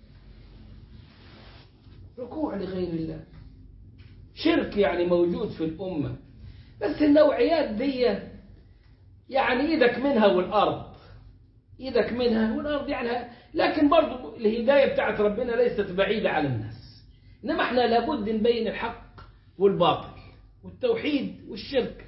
S1: ركوع لغير الله شرك يعني موجود في الأمة بس النوعيات دي يعني إيدك منها والأرض إيدك منها والأرض يعني لكن برضو الهداية بتاعت ربنا ليست بعيدة على الناس إنما احنا لابد نبين الحق والباطل والتوحيد والشرك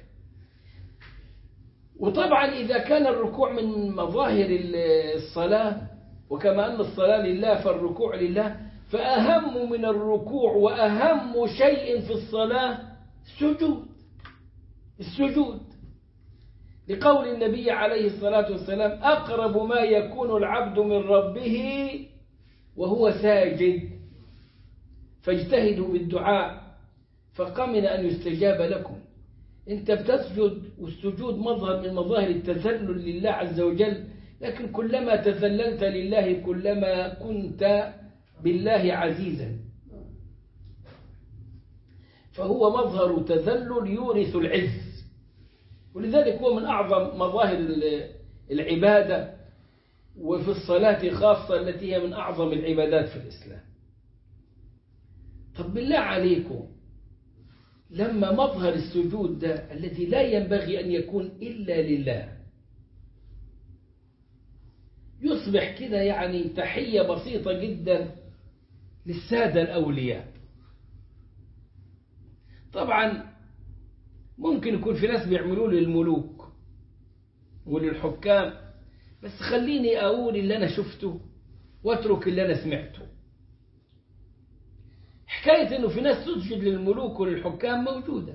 S1: وطبعا إذا كان الركوع من مظاهر الصلاة وكما أن الصلاة لله فالركوع لله فأهم من الركوع وأهم شيء في الصلاة السجود السجود لقول النبي عليه الصلاة والسلام أقرب ما يكون العبد من ربه وهو ساجد فاجتهدوا بالدعاء فقمن أن يستجاب لكم انت بتسجد والسجود مظهر من مظاهر التذلل لله عز وجل لكن كلما تذللت لله كلما كنت بالله عزيزا فهو مظهر تذلل يورث العز ولذلك هو من أعظم مظاهر العبادة وفي الصلاة خاصة التي هي من أعظم العبادات في الإسلام طب بالله عليكم لما مظهر السجود ده الذي لا ينبغي أن يكون إلا لله يصبح كده يعني تحية بسيطة جدا للسادة الأولياء طبعا ممكن يكون في ناس بيعملوه للملوك وللحكام بس خليني أقول اللي أنا شفته واترك اللي أنا سمعته حكاية إنه في ناس تسجد للملوك وللحكام موجودة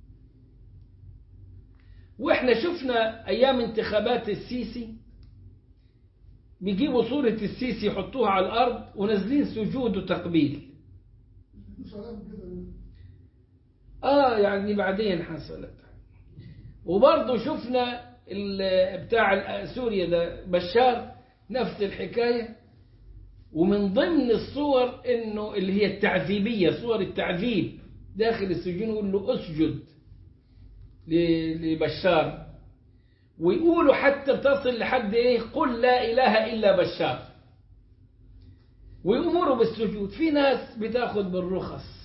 S1: وإحنا شفنا أيام انتخابات السيسي بيجيبوا صورة السيسي يحطوها على الأرض ونازلين سجود وتقبيل
S3: سلام كده
S1: آه يعني بعدين حصلت وبرضه شفنا ال- بتاع ال- سوريا ده بشار نفس الحكاية ومن ضمن الصور انه اللي هي التعذيبية صور التعذيب داخل السجون يقول له اسجد ل- لبشار ويقولوا حتى بتصل لحد ايه قل لا اله الا بشار ويأمروا بالسجود في ناس بتاخد بالرخص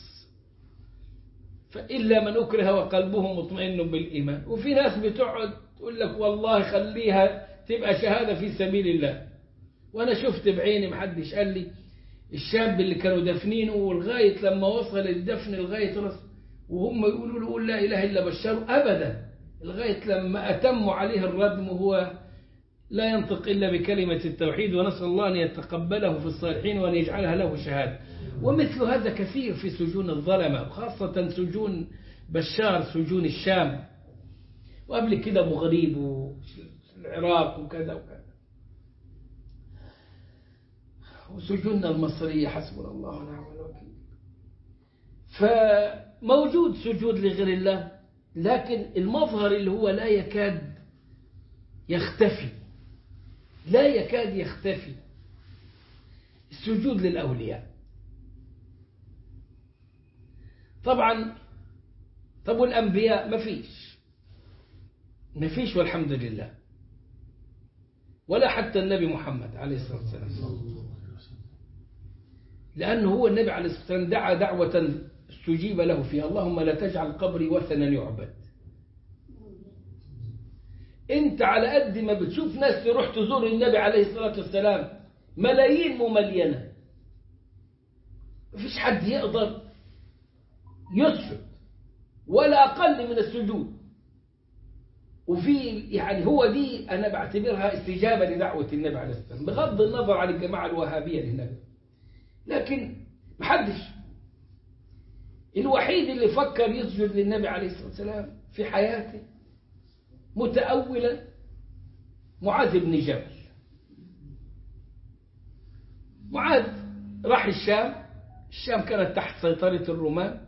S1: فإلا من أكره وقلبه مطمئن بالإيمان وفي ناس بتقعد تقول لك والله خليها تبقى شهادة في سبيل الله وأنا شفت بعيني محدش قال لي الشاب اللي كانوا دافنينه ولغاية لما وصل الدفن لغاية رأس وهم يقولوا له قول لا إله إلا بشار أبدا لغاية لما أتموا عليه الردم وهو لا ينطق إلا بكلمة التوحيد ونسأل الله أن يتقبله في الصالحين وأن يجعلها له شهادة ومثل هذا كثير في سجون الظلمة خاصة سجون بشار سجون الشام وقبل كده أبو غريب والعراق وكذا وكذا وسجوننا المصرية حسبنا الله ونعم الوكيل فموجود سجود لغير الله لكن المظهر اللي هو لا يكاد يختفي لا يكاد يختفي السجود للأولياء طبعا طب والأنبياء ما فيش ما فيش والحمد لله ولا حتى النبي محمد عليه الصلاة والسلام لأنه هو النبي عليه الصلاة والسلام دعا دعوة استجيب له فيها اللهم لا تجعل قبري وثنا يعبد انت على قد ما بتشوف ناس تروح تزور النبي عليه الصلاة والسلام ملايين مملينة مفيش حد يقدر يسجد ولا أقل من السجود وفي يعني هو دي أنا بعتبرها استجابة لدعوة النبي عليه الصلاة والسلام بغض النظر عن الجماعة الوهابية للنبي لكن محدش الوحيد اللي فكر يسجد للنبي عليه الصلاة والسلام في حياته متأولا معاذ بن جبل معاذ راح الشام الشام كانت تحت سيطرة الرومان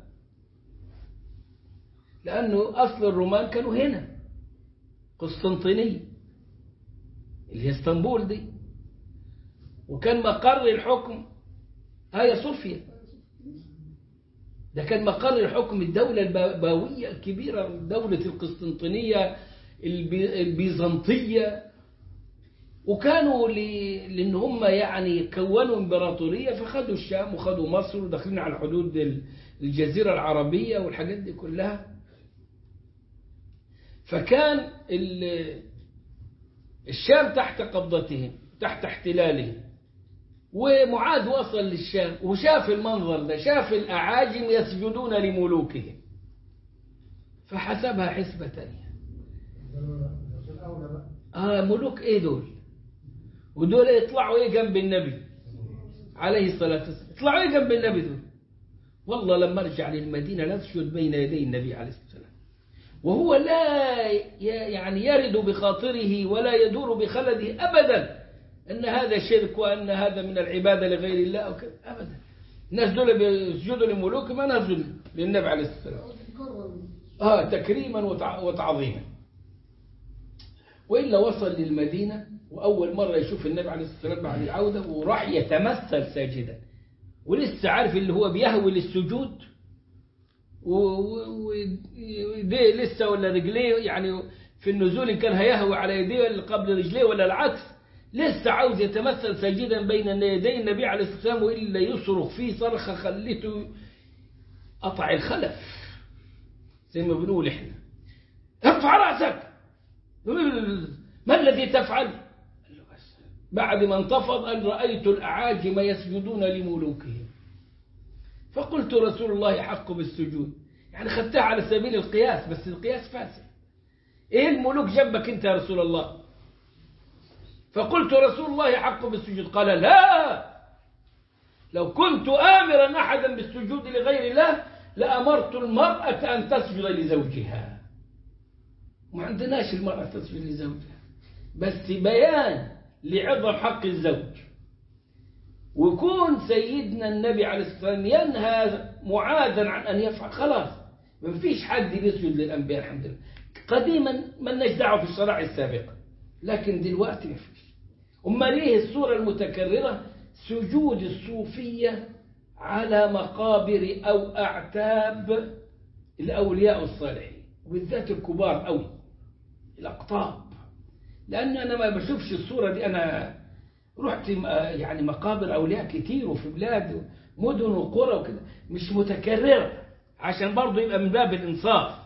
S1: لأنه أصل الرومان كانوا هنا قسطنطينية اللي هي اسطنبول دي وكان مقر الحكم هيا صوفيا ده كان مقر الحكم الدولة البابوية الكبيرة دولة القسطنطينية البي- البيزنطية وكانوا ل- لأن هم يعني كونوا إمبراطورية فخدوا الشام وخدوا مصر وداخلين على حدود ال- الجزيرة العربية والحاجات دي كلها فكان ال- الشام تحت قبضتهم تحت احتلالهم ومعاذ وصل للشام وشاف المنظر ده شاف الأعاجم يسجدون لملوكهم فحسبها حسبة تانية
S3: الأولى بقى
S1: آه ملوك إيه دول ودول يطلعوا إيه جنب النبي عليه الصلاة والسلام يطلعوا إيه جنب النبي دول والله لما ارجع للمدينة لا تسجد بين يدي النبي عليه الصلاة والسلام وهو لا ي- يعني يرد بخاطره ولا يدور بخلده أبدا أن هذا شرك وأن هذا من العبادة لغير الله أو كذا أبدا الناس دول بيسجدوا لملوك ما نسجد للنبي عليه الصلاة والسلام
S3: يكرر
S1: آه تكريما وتع- وتعظيما وإلا وصل للمدينة وأول مرة يشوف النبي عليه الصلاة والسلام بعد العودة وراح يتمثل ساجدا ولسه عارف اللي هو بيهوي للسجود ويديه لسه ولا رجليه يعني في النزول إن كان هيهوي على يديه ولا قبل رجليه ولا العكس لسه عاوز يتمثل ساجدا بين يدي النبي عليه الصلاة والسلام وإلا يصرخ فيه صرخة خلته قطع الخلف زي ما بنقول احنا ارفع رأسك ما الذي تفعل قال له بس بعد ما انتفض قال رأيت الأعاجم يسجدون لملوكهم فقلت رسول الله حق بالسجود يعني خدتها على سبيل القياس بس القياس فاسد ايه الملوك جنبك انت يا رسول الله فقلت رسول الله حق بالسجود قال لا لو كنت آمرا أحدا بالسجود لغير الله لأمرت المرأة أن تسجد لزوجها ما عندناش المرأة تسجد لزوجها بس بيان لعظم حق الزوج وكون سيدنا النبي عليه الصلاة والسلام ينهى معاذا عن أن يفعل خلاص ما فيش حد بيسجد للأنبياء الحمد لله قديما ما لناش دعوه في الشرائع السابقة لكن دلوقتي ما فيش أما ليه الصورة المتكررة سجود الصوفية على مقابر أو أعتاب الأولياء الصالحين وبالذات الكبار أوي الأقطاب لأن أنا ما بشوفش الصورة دي أنا رحت م- يعني مقابر أولياء كتير وفي بلاد مدن وقرى وكده مش متكررة عشان برضه يبقى من باب الإنصاف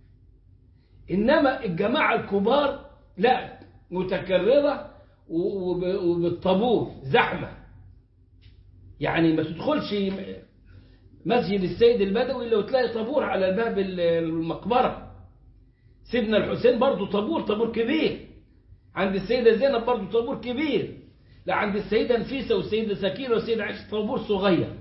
S1: إنما الجماعة الكبار لا متكررة و- وب- وبالطابور زحمة يعني ما تدخلش مسجد السيد البدوي الا وتلاقي طابور على باب ال- المقبرة سيدنا الحسين برضه طابور طابور كبير عند السيدة زينب برضه طابور كبير لا عند السيدة نفيسة والسيدة سكينة والسيدة عائشة طابور صغير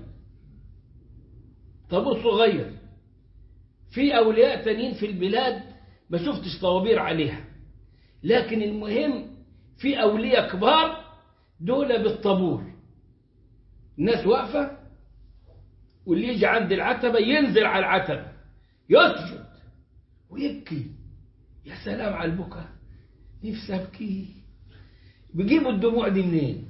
S1: طابور صغير في أولياء تانيين في البلاد ما شفتش طوابير عليها لكن المهم في أولياء كبار دول بالطابور الناس واقفة واللي يجي عند العتبة ينزل على العتبة يسجد ويبكي يا سلام على البكاء نفسي أبكي بيجيبوا الدموع دي منين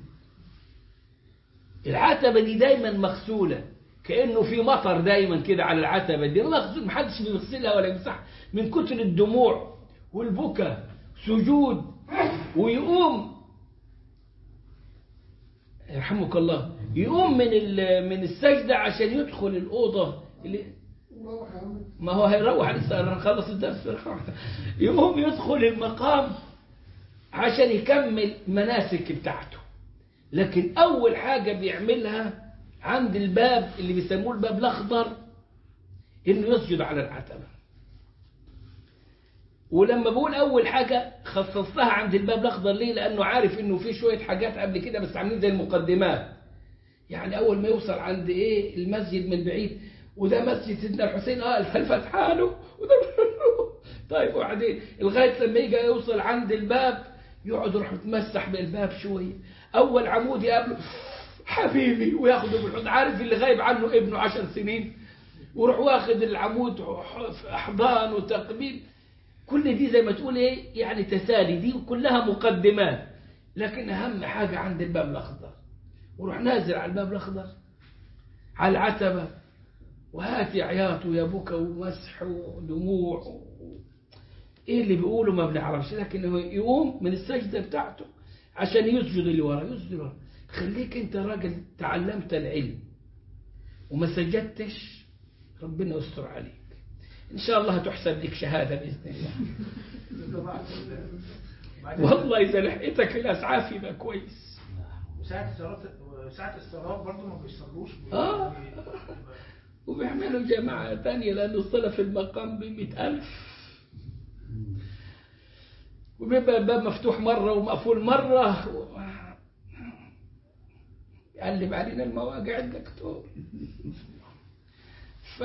S1: العتبة دي دايما مغسولة كأنه في مطر دايما كده على العتبة دي مغسول محدش بيغسلها ولا يمسحها من كتر الدموع والبكاء سجود ويقوم يرحمك الله يقوم من ال- من السجدة عشان يدخل الأوضة اللي
S3: روح يا عم
S1: ما هو هيروح لسه أنا نخلص الدرس يقوم يدخل المقام عشان يكمل مناسك بتاعته لكن أول حاجة بيعملها عند الباب اللي بيسموه الباب الأخضر إنه يسجد على العتبة ولما بقول أول حاجة خصصتها عند الباب الأخضر ليه؟ لأنه عارف إنه في شوية حاجات قبل كده بس عاملين زي المقدمات يعني أول ما يوصل عند إيه المسجد من بعيد وده مسجد سيدنا الحسين اه الفتحة له وده طيب وبعدين لغاية لما يجي يوصل عند الباب يقعد يروح يتمسح بالباب شوية أول عمود يقابله حبيبي وياخده بالحضن عارف اللي غايب عنه ابنه عشر سنين ويروح واخد العمود أحضان وتقبيل كل دي زي ما تقول ايه يعني تسالي دي كلها مقدمات لكن أهم حاجة عند الباب الأخضر وروح نازل على الباب الأخضر على العتبة وهاتي عياط ويا بكى ومسح ودموع و... ايه اللي بيقوله ما بنعرفش لكن هو يقوم من السجدة بتاعته عشان يسجد اللي وراه يسجد وراه خليك انت راجل تعلمت العلم وما سجدتش ربنا يستر عليك ان شاء الله هتحسب لك شهادة بإذن الله والله إذا لحقتك الأسعاف يبقى كويس
S5: وساعة الصلاة ساعة الصلاة برضه ما بيصلوش
S1: آه. وبيعملوا جماعة تانية لأن الصلاة في المقام بمئة ألف وبيبقى الباب مفتوح مرة ومقفول مرة و... يقلب علينا المواقع الدكتور ف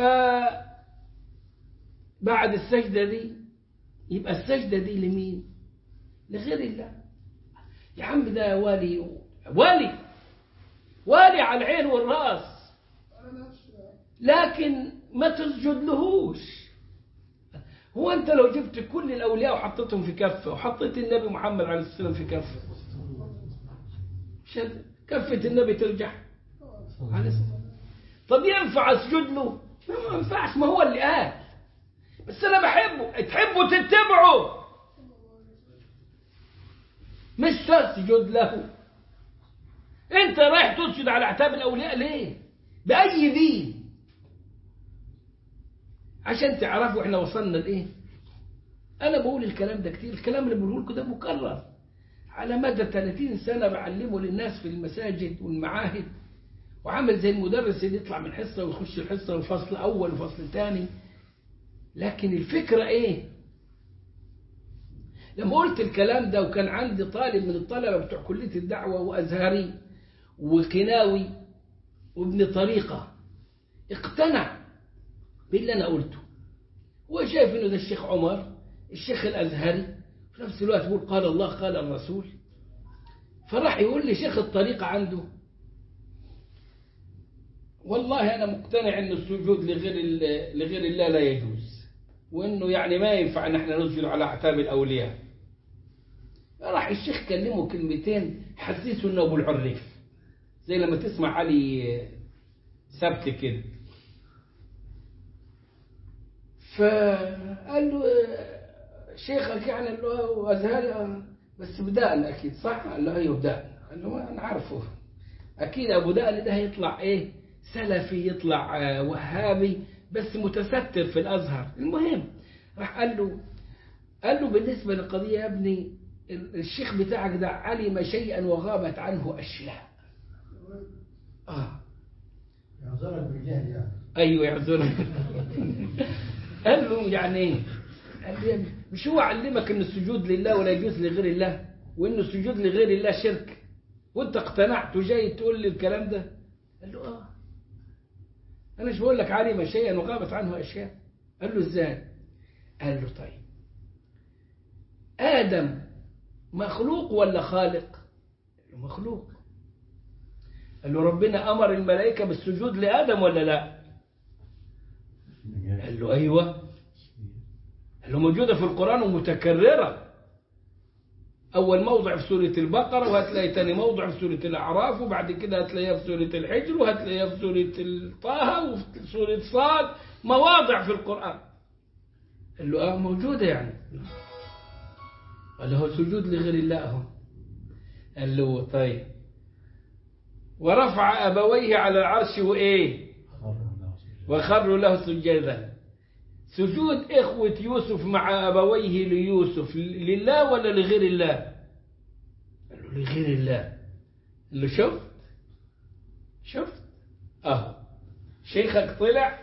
S1: بعد السجدة دي يبقى السجدة دي لمين لغير الله يا عم ده والي والي والي على العين والراس
S3: انا نفسي
S1: لكن ما تسجد لهوش هو انت لو جبت كل الاولياء وحطيتهم في كفه وحطيت النبي محمد عليه الصلاه والسلام في كفه شد كفه النبي ترجع عليه الصلاه والسلام. طب ينفع اسجد له لا ما ينفعش ما هو اللي قال بس انا بحبه تحبه تتبعه مش تسجد له انت رايح تسجد على اعتاب الاولياء ليه باي دين عشان تعرفوا احنا وصلنا لايه انا بقول الكلام ده كتير الكلام اللي بقوله لكم ده مكرر على مدى 30 سنه بعلمه للناس في المساجد والمعاهد وعامل زي المدرس اللي يطلع من حصه ويخش الحصه وفصل اول وفصل ثاني لكن الفكرة ايه لما قلت الكلام ده وكان عندي طالب من الطلبة بتوع كلية الدعوة وأزهري وكناوي وابن طريقة اقتنع باللي أنا قلته هو شايف إنه ده الشيخ عمر الشيخ الأزهري في نفس الوقت يقول قال الله قال الرسول فراح يقول لي شيخ الطريقة عنده والله أنا مقتنع إن السجود لغير ال- لغير الله لا يجوز وإنه يعني ما ينفع إن احنا نسجد على أعتاب الأولياء راح الشيخ كلمه كلمتين حسسه إنه أبو العريف زي لما تسمع علي سبت كده فقال له آه، شيخك يعني قال له أزهري آه، بس بدأنا أكيد صح؟ قال له أيوه بدأنا قال له ما أنا عارفه أكيد أبو دقن ده هيطلع إيه سلفي يطلع آه، وهابي بس متستر في الأزهر المهم راح قال له قال له بالنسبة للقضية يا ابني ال- الشيخ بتاعك ده علم شيئا وغابت عنه أشياء آه
S3: يعذرك بالجهل يعني
S1: ايوه يعذرك قال له يعني ايه؟ قال له يا ابني، مش هو علمك ان السجود لله ولا يجوز لغير الله وان السجود لغير الله شرك وانت اقتنعت وجاي تقول لي الكلام ده قال له اه انا مش بقول لك علم شيئا وغابت عنه اشياء قال له ازاي قال له طيب ادم مخلوق ولا خالق قال له مخلوق قال له ربنا امر الملائكه بالسجود لادم ولا لا قال له أيوة قال له موجودة في القرآن ومتكررة أول موضع في سورة البقرة وهتلاقي تاني موضع في سورة الأعراف وبعد كده هتلاقيها في سورة الحجر وهتلاقيها في سورة طه وفي سورة صاد مواضع في القرآن قال له آه موجودة يعني قال له هو سجود لغير الله أهو قال له طيب ورفع أبويه على العرش وإيه وخروا له سجدا سجود إخوة يوسف مع أبويه ليوسف لله ولا لغير الله قال له لغير الله قال له شفت شفت أهو شيخك طلع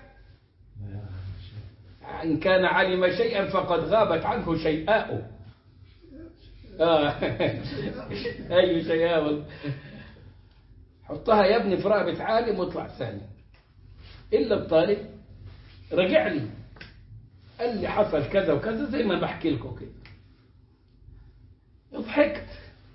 S1: إن كان علم شيئا فقد غابت عنه شيئاؤه آه. أي شيئاء حطها يا ابني في رقبة عالم واطلع ثاني إلا الطالب رجع لي قال لي حصل كذا وكذا زي ما بحكي لكم كده ضحكت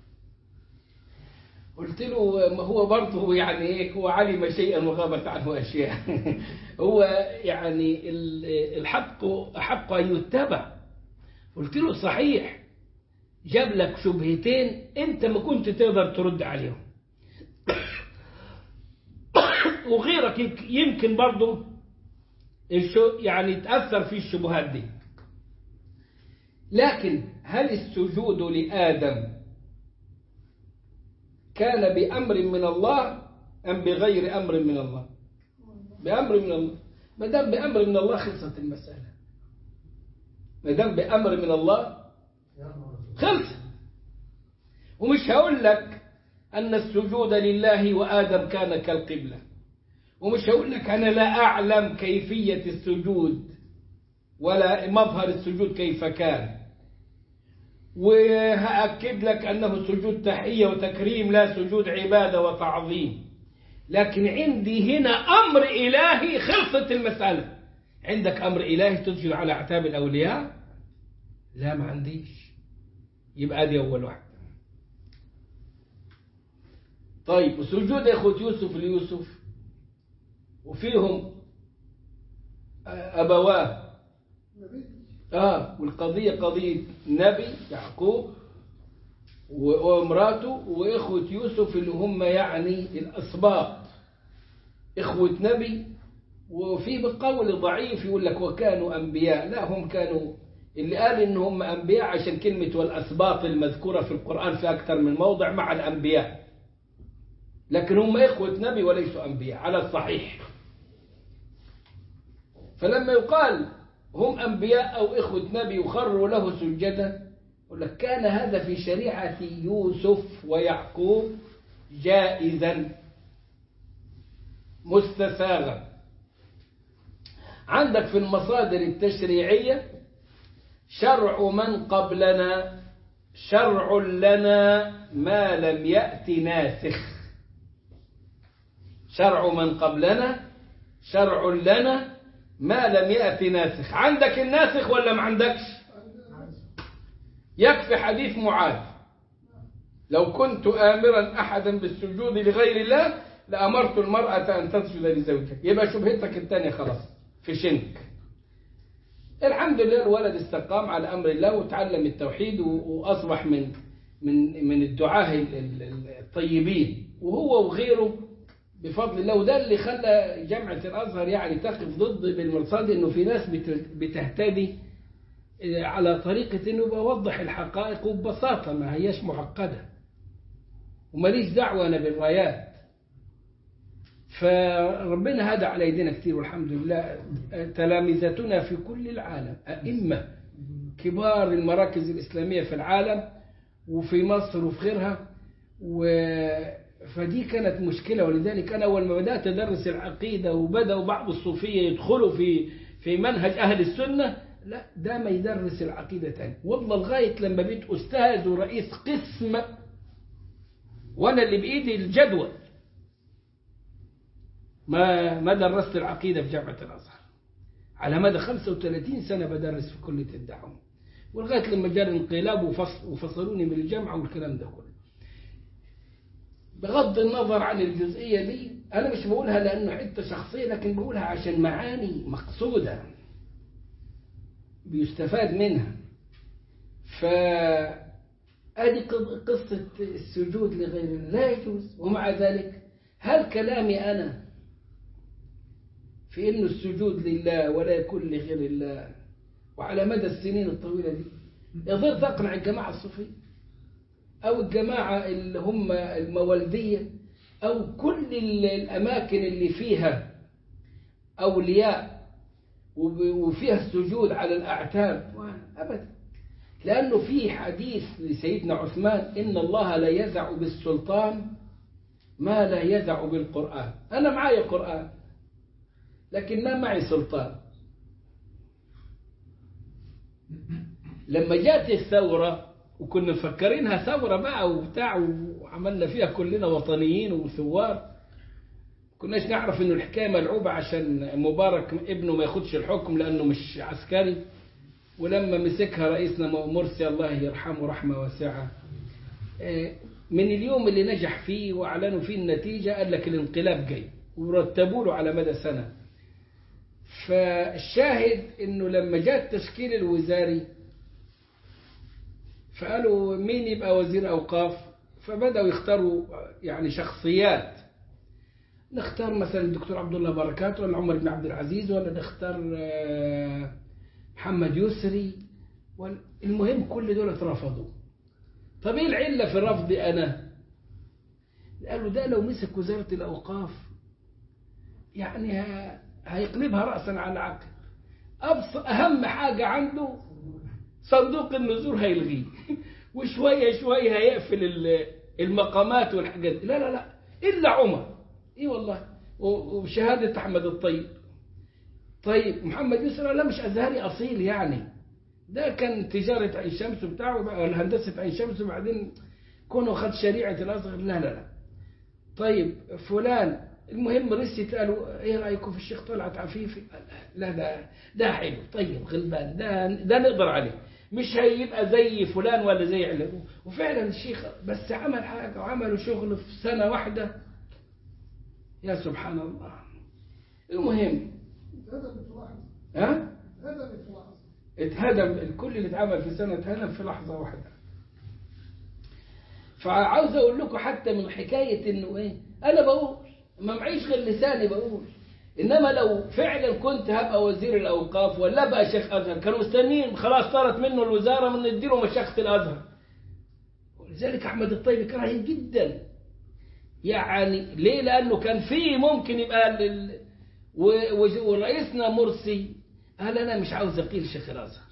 S1: قلت له ما هو برضه يعني ايه هو علم شيئا وغابت عنه اشياء هو يعني ال- الحق احق ان يتبع قلت له صحيح جاب لك شبهتين انت ما كنت تقدر ترد عليهم وغيرك يمك- يمكن برضه الشو- يعني يتأثر في الشبهات دي لكن هل السجود لآدم كان بأمر من الله أم بغير أمر من الله بأمر من الله ما دام بأمر من الله خلصت المسألة ما دام بأمر من الله خلص ومش هقول لك أن السجود لله وآدم كان كالقبلة ومش هقول لك أنا لا أعلم كيفية السجود ولا مظهر السجود كيف كان وهأكد لك أنه سجود تحية وتكريم لا سجود عبادة وتعظيم لكن عندي هنا أمر إلهي خلصت المسألة عندك أمر إلهي تسجد على أعتاب الأولياء لا ما عنديش يبقى دي أول واحدة طيب وسجود إخوة يوسف ليوسف وفيهم أبواه آه والقضية قضية نبي يعقوب وامراته وإخوة يوسف اللي هم يعني الأسباط إخوة نبي وفي بقول ضعيف يقول لك وكانوا أنبياء لا هم كانوا اللي قال إن هم أنبياء عشان كلمة والأسباط المذكورة في القرآن في أكثر من موضع مع الأنبياء لكن هم إخوة نبي وليسوا أنبياء على الصحيح فلما يقال هم أنبياء أو إخوة نبي وخروا له سجدا يقول لك كان هذا في شريعة يوسف ويعقوب جائزا مستساغا عندك في المصادر التشريعية شرع من قبلنا شرع لنا ما لم يأت ناسخ شرع من قبلنا شرع لنا ما لم يأت ناسخ عندك الناسخ ولا ما عندكش يكفي حديث معاذ لو كنت آمرا أحدا بالسجود لغير الله لأمرت المرأة أن تسجد لزوجها يبقى شبهتك الثانية خلاص في شنك الحمد لله الولد استقام على أمر الله وتعلم التوحيد و- وأصبح من من من الدعاة ال- ال- ال- الطيبين وهو وغيره بفضل الله وده اللي خلى جامعة الأزهر يعني تقف ضد بالمرصاد إنه في ناس بت- بتهتدي على طريقة إنه بوضح الحقائق وببساطة ما هياش معقدة وماليش دعوة أنا بالرايات فربنا هدى على يدينا كتير والحمد لله تلامذتنا في كل العالم أئمة كبار المراكز الإسلامية في العالم وفي مصر وفي غيرها و فدي كانت مشكلة ولذلك أنا أول ما بدأت أدرس العقيدة وبدأوا بعض الصوفية يدخلوا في في منهج أهل السنة لا ده ما يدرس العقيدة تاني والله لغاية لما بقيت أستاذ ورئيس قسم وأنا اللي بإيدي الجدول ما ما درست العقيدة في جامعة الأزهر على مدى 35 سنة بدرس في كلية الدعوة ولغاية لما جاء الانقلاب وفصل وفصلوني من الجامعة والكلام ده كله بغض النظر عن الجزئية دي أنا مش بقولها لأنه حتة شخصية لكن بقولها عشان معاني مقصودة بيستفاد منها ف ادي قض- قصة السجود لغير الله لا يجوز ومع ذلك هل كلامي أنا في إنه السجود لله ولا يكون لغير الله وعلى مدى السنين الطويلة دي قدرت أقنع الجماعة الصوفية أو الجماعة اللي هم الموالدية أو كل ال- الأماكن اللي فيها أولياء وب- وفيها السجود على الأعتاب أبدا لأنه في حديث لسيدنا عثمان إن الله لا يزع بالسلطان ما لا يزع بالقرآن أنا معي قرآن لكن ما معي سلطان لما جات الثورة وكنا مفكرينها ثورة بقى وبتاع وعملنا فيها كلنا وطنيين وثوار كناش نعرف انه الحكاية ملعوبة عشان مبارك ابنه ما ياخدش الحكم لانه مش عسكري ولما مسكها رئيسنا مرسي الله يرحمه رحمة واسعة آه، من اليوم اللي نجح فيه واعلنوا فيه النتيجة قال لك الانقلاب جاي ورتبوا له على مدى سنة فالشاهد انه لما جاء التشكيل الوزاري فقالوا مين يبقى وزير اوقاف فبداوا يختاروا يعني شخصيات نختار مثلا الدكتور عبد الله بركات ولا عمر بن عبد العزيز ولا نختار آه، محمد يسري ولا- المهم كل دول اترفضوا طب ايه العله في رفضي انا قالوا ده لو مسك وزاره الاوقاف يعني ه- هيقلبها راسا على عقب أبص اهم حاجه عنده صندوق النذور هيلغيه وشويه شويه هيقفل ال- المقامات والحاجات دي لا لا لا الا عمر اي والله و- وشهاده احمد الطيب طيب محمد يسرى لا مش ازهري اصيل يعني ده كان تجاره عين شمس بتاعه بقى ولا هندسه عين شمس وبعدين كونه خد شريعه الازهر لا لا لا طيب فلان المهم رست قالوا ايه رايكم في الشيخ طلعت عفيفي لا ده ده حلو طيب غلبان ده ده نقدر عليه مش هيبقى زي فلان ولا زي علان وفعلا الشيخ بس عمل حاجه وعملوا شغل في سنه واحده يا سبحان الله المهم
S3: هدم في لحظة
S1: ها
S3: هدم في لحظة
S1: اتهدم الكل اللي اتعمل في سنة اتهدم في لحظة واحدة فعاوز اقول لكم حتى من حكاية انه ايه انا بقول ما معيش غير لساني بقول انما لو فعلا كنت هبقى وزير الاوقاف ولا ابقى شيخ ازهر كانوا مستنيين خلاص طارت منه الوزارة من نديله مشيخة الازهر ولذلك احمد الطيب كرهين جدا يعني ليه لانه كان فيه ممكن يبقى ال- و- و- ورئيسنا مرسي قال انا مش عاوز اقيل شيخ الازهر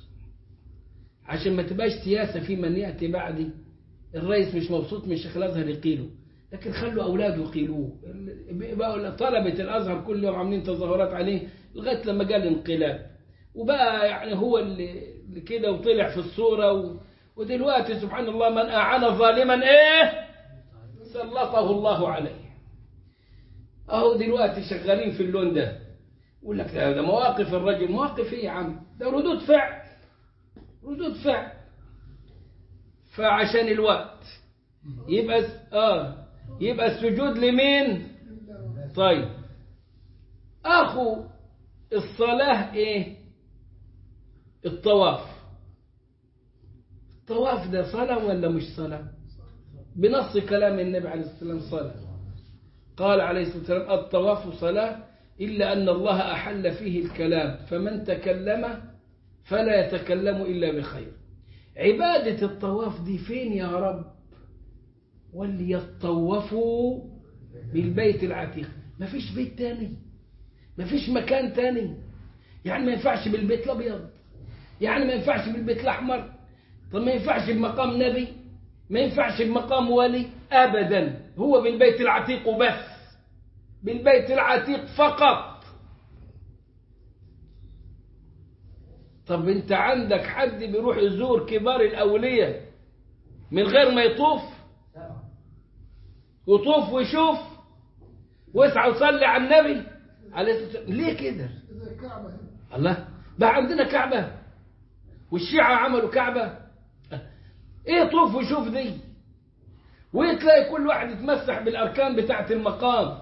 S1: عشان ما تبقاش سياسه في من ياتي بعدي الرئيس مش مبسوط من شيخ الازهر يقيله لكن خلوا أولاده يقيلوه بقوا طلبة الأزهر كل يوم عاملين تظاهرات عليه لغاية لما جاء الانقلاب وبقى يعني هو اللي اللي كده وطلع في الصورة و... ودلوقتي سبحان الله من أعان ظالما إيه سلطه الله عليه أهو دلوقتي شغالين في اللون ده يقول لك ده ده مواقف الرجل مواقف إيه يا عم ده ردود فعل ردود فعل فعشان الوقت يبقى س- اه يبقى السجود لمين طيب اخو الصلاة ايه الطواف الطواف ده صلاة ولا مش صلاة بنص كلام النبي عليه الصلاة والسلام صلاة قال عليه الصلاة والسلام الطواف صلاة إلا أن الله أحل فيه الكلام فمن تكلم فلا يتكلم إلا بخير عبادة الطواف دي فين يا رب وليطوفوا بالبيت العتيق ما فيش بيت تاني ما فيش مكان تاني يعني ما ينفعش بالبيت الأبيض يعني ما ينفعش بالبيت الأحمر طب ما ينفعش بمقام نبي ما ينفعش بمقام ولي أبدا هو بالبيت العتيق وبس بالبيت العتيق فقط طب انت عندك حد بيروح يزور كبار الأولياء من غير ما يطوف وطوف ويشوف واسعى وصلي على النبي عليه الصلاة والسلام ليه كده
S3: زي الكعبة هنا
S1: الله بقى عندنا كعبة والشيعة عملوا كعبة ايه طوف وشوف دي وتلاقي كل واحد يتمسح بالأركان بتاعة المقام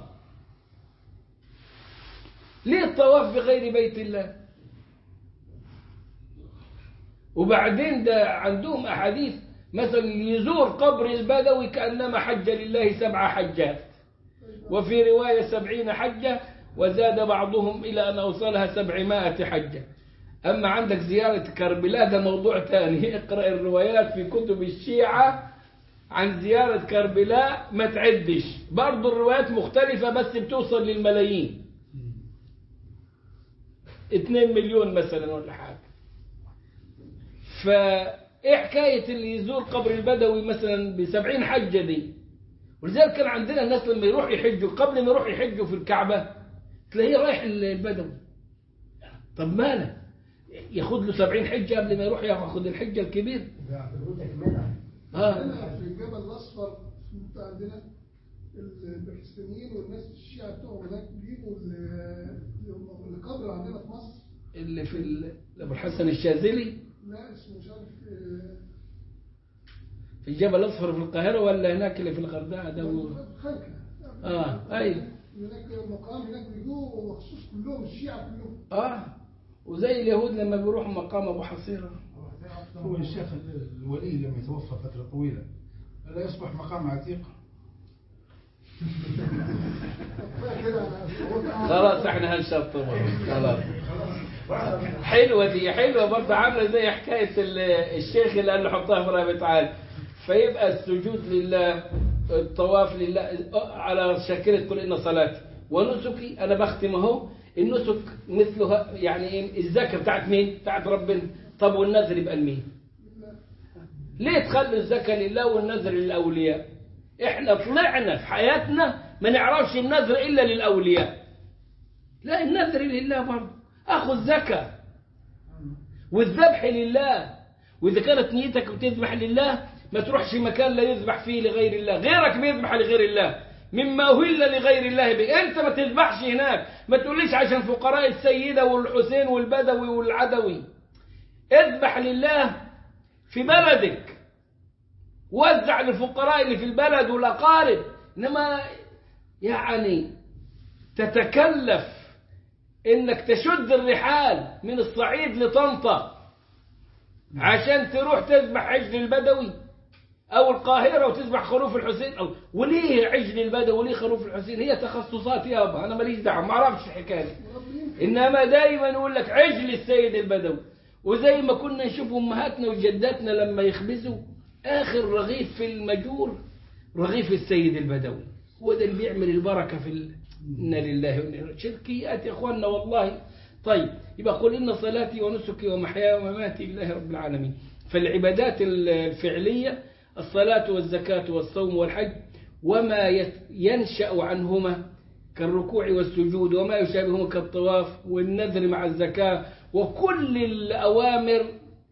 S1: ليه الطواف بغير بيت الله وبعدين ده عندهم أحاديث مثلا يزور قبر البدوي كأنما حج لله سبع حجات وفي رواية سبعين حجة وزاد بعضهم إلى أن أوصلها سبعمائة حجة أما عندك زيارة كربلاء ده موضوع ثاني اقرأ الروايات في كتب الشيعة عن زيارة كربلاء ما تعدش برضو الروايات مختلفة بس بتوصل للملايين اتنين مليون مثلا ولا حاجة فايه حكاية اللي يزور قبر البدوي مثلا بسبعين حجة دي ولذلك كان عندنا الناس لما يروح يحجوا قبل ما يروح يحجوا في الكعبة تلاقيه رايح البدوي طب ماله ياخد له سبعين حجة قبل ما يروح ياخد الحجة الكبير اه
S3: هنا في الجبل الأصفر في المنطقة عندنا الباكستانيين والناس الشيعة بتوعهم هناك بيجوا ال- القبر عندنا في مصر
S1: اللي في ال- ابو الحسن الشاذلي
S3: لا اسمه مش عارف آه،
S1: في الجبل الاصفر في القاهرة ولا هناك اللي في الغردقة ده و...
S3: خلكة
S1: اه ايوه
S3: هناك مقام هناك بيجوا مخصوص كلهم الشيعة كلهم
S1: اه وزي اليهود لما بيروحوا مقام ابو حصيره
S2: هو الشيخ الولي لما يتوفى فترة طويلة لا يصبح مقام عتيق
S3: كفاية كده هو-
S1: خلاص احنا هنشطبها خلاص حلوة دي حلوة برضه عاملة زي حكاية ال- الشيخ اللي قال له حطها في رابط عالي فيبقى السجود لله الطواف لله على شاكلة كل إن صلاتي ونسكي أنا بختم أهو النسك مثلها يعني إيه الزكاة بتاعت مين؟ بتاعت ربنا طب والنذر يبقى لمين؟ ليه تخلوا الزكاة لله والنذر للأولياء؟ إحنا طلعنا في حياتنا ما نعرفش النذر إلا للأولياء لا النذر لله برضه أخذ زكاة والذبح لله وإذا كانت نيتك بتذبح لله ما تروحش مكان لا يذبح فيه لغير الله غيرك بيذبح لغير الله مما أهل لغير الله به أنت ما تذبحش هناك ما تقوليش عشان فقراء السيدة والحسين والبدوي والعدوي اذبح لله في بلدك وزع للفقراء اللي في البلد والأقارب إنما يعني تتكلف انك تشد الرحال من الصعيد لطنطا عشان تروح تذبح عجل البدوي او القاهره وتذبح خروف الحسين او وليه عجل البدوي وليه خروف الحسين هي تخصصات يابا انا ماليش دعوه ما اعرفش الحكايه دي. انما دايما يقول لك عجل السيد البدوي وزي ما كنا نشوف امهاتنا وجداتنا لما يخبزوا اخر رغيف في المجور رغيف السيد البدوي هو ده اللي بيعمل البركه في ال... انا لله وانا إليه- شركيات يا اخواننا والله طيب يبقى قل ان صلاتي ونسكي ومحياي ومماتي لله رب العالمين فالعبادات الفعليه الصلاه والزكاه والصوم والحج وما يت- ينشأ عنهما كالركوع والسجود وما يشابههما كالطواف والنذر مع الزكاة وكل الأوامر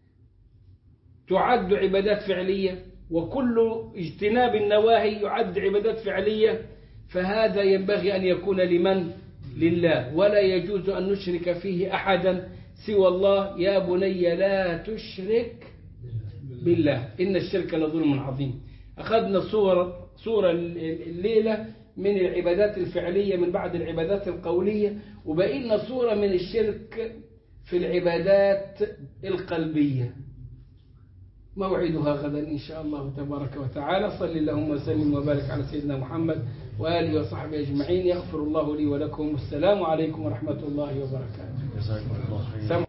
S1: تعد عبادات فعلية وكل اجتناب النواهي يعد عبادات فعلية فهذا ينبغي أن يكون لمن؟ لله ولا يجوز أن نشرك فيه أحدا سوى الله يا بني لا تشرك بالله إن الشرك لظلم عظيم أخذنا صورة صورة الليلة من العبادات الفعلية من بعد العبادات القولية وبقي لنا صورة من الشرك في العبادات القلبية موعدها غدا إن شاء الله تبارك وتعالى صل اللهم وسلم وبارك على سيدنا محمد وآله وصحبه أجمعين يغفر الله لي ولكم والسلام عليكم ورحمة الله وبركاته
S6: جزاكم الله خيرا
S1: سمع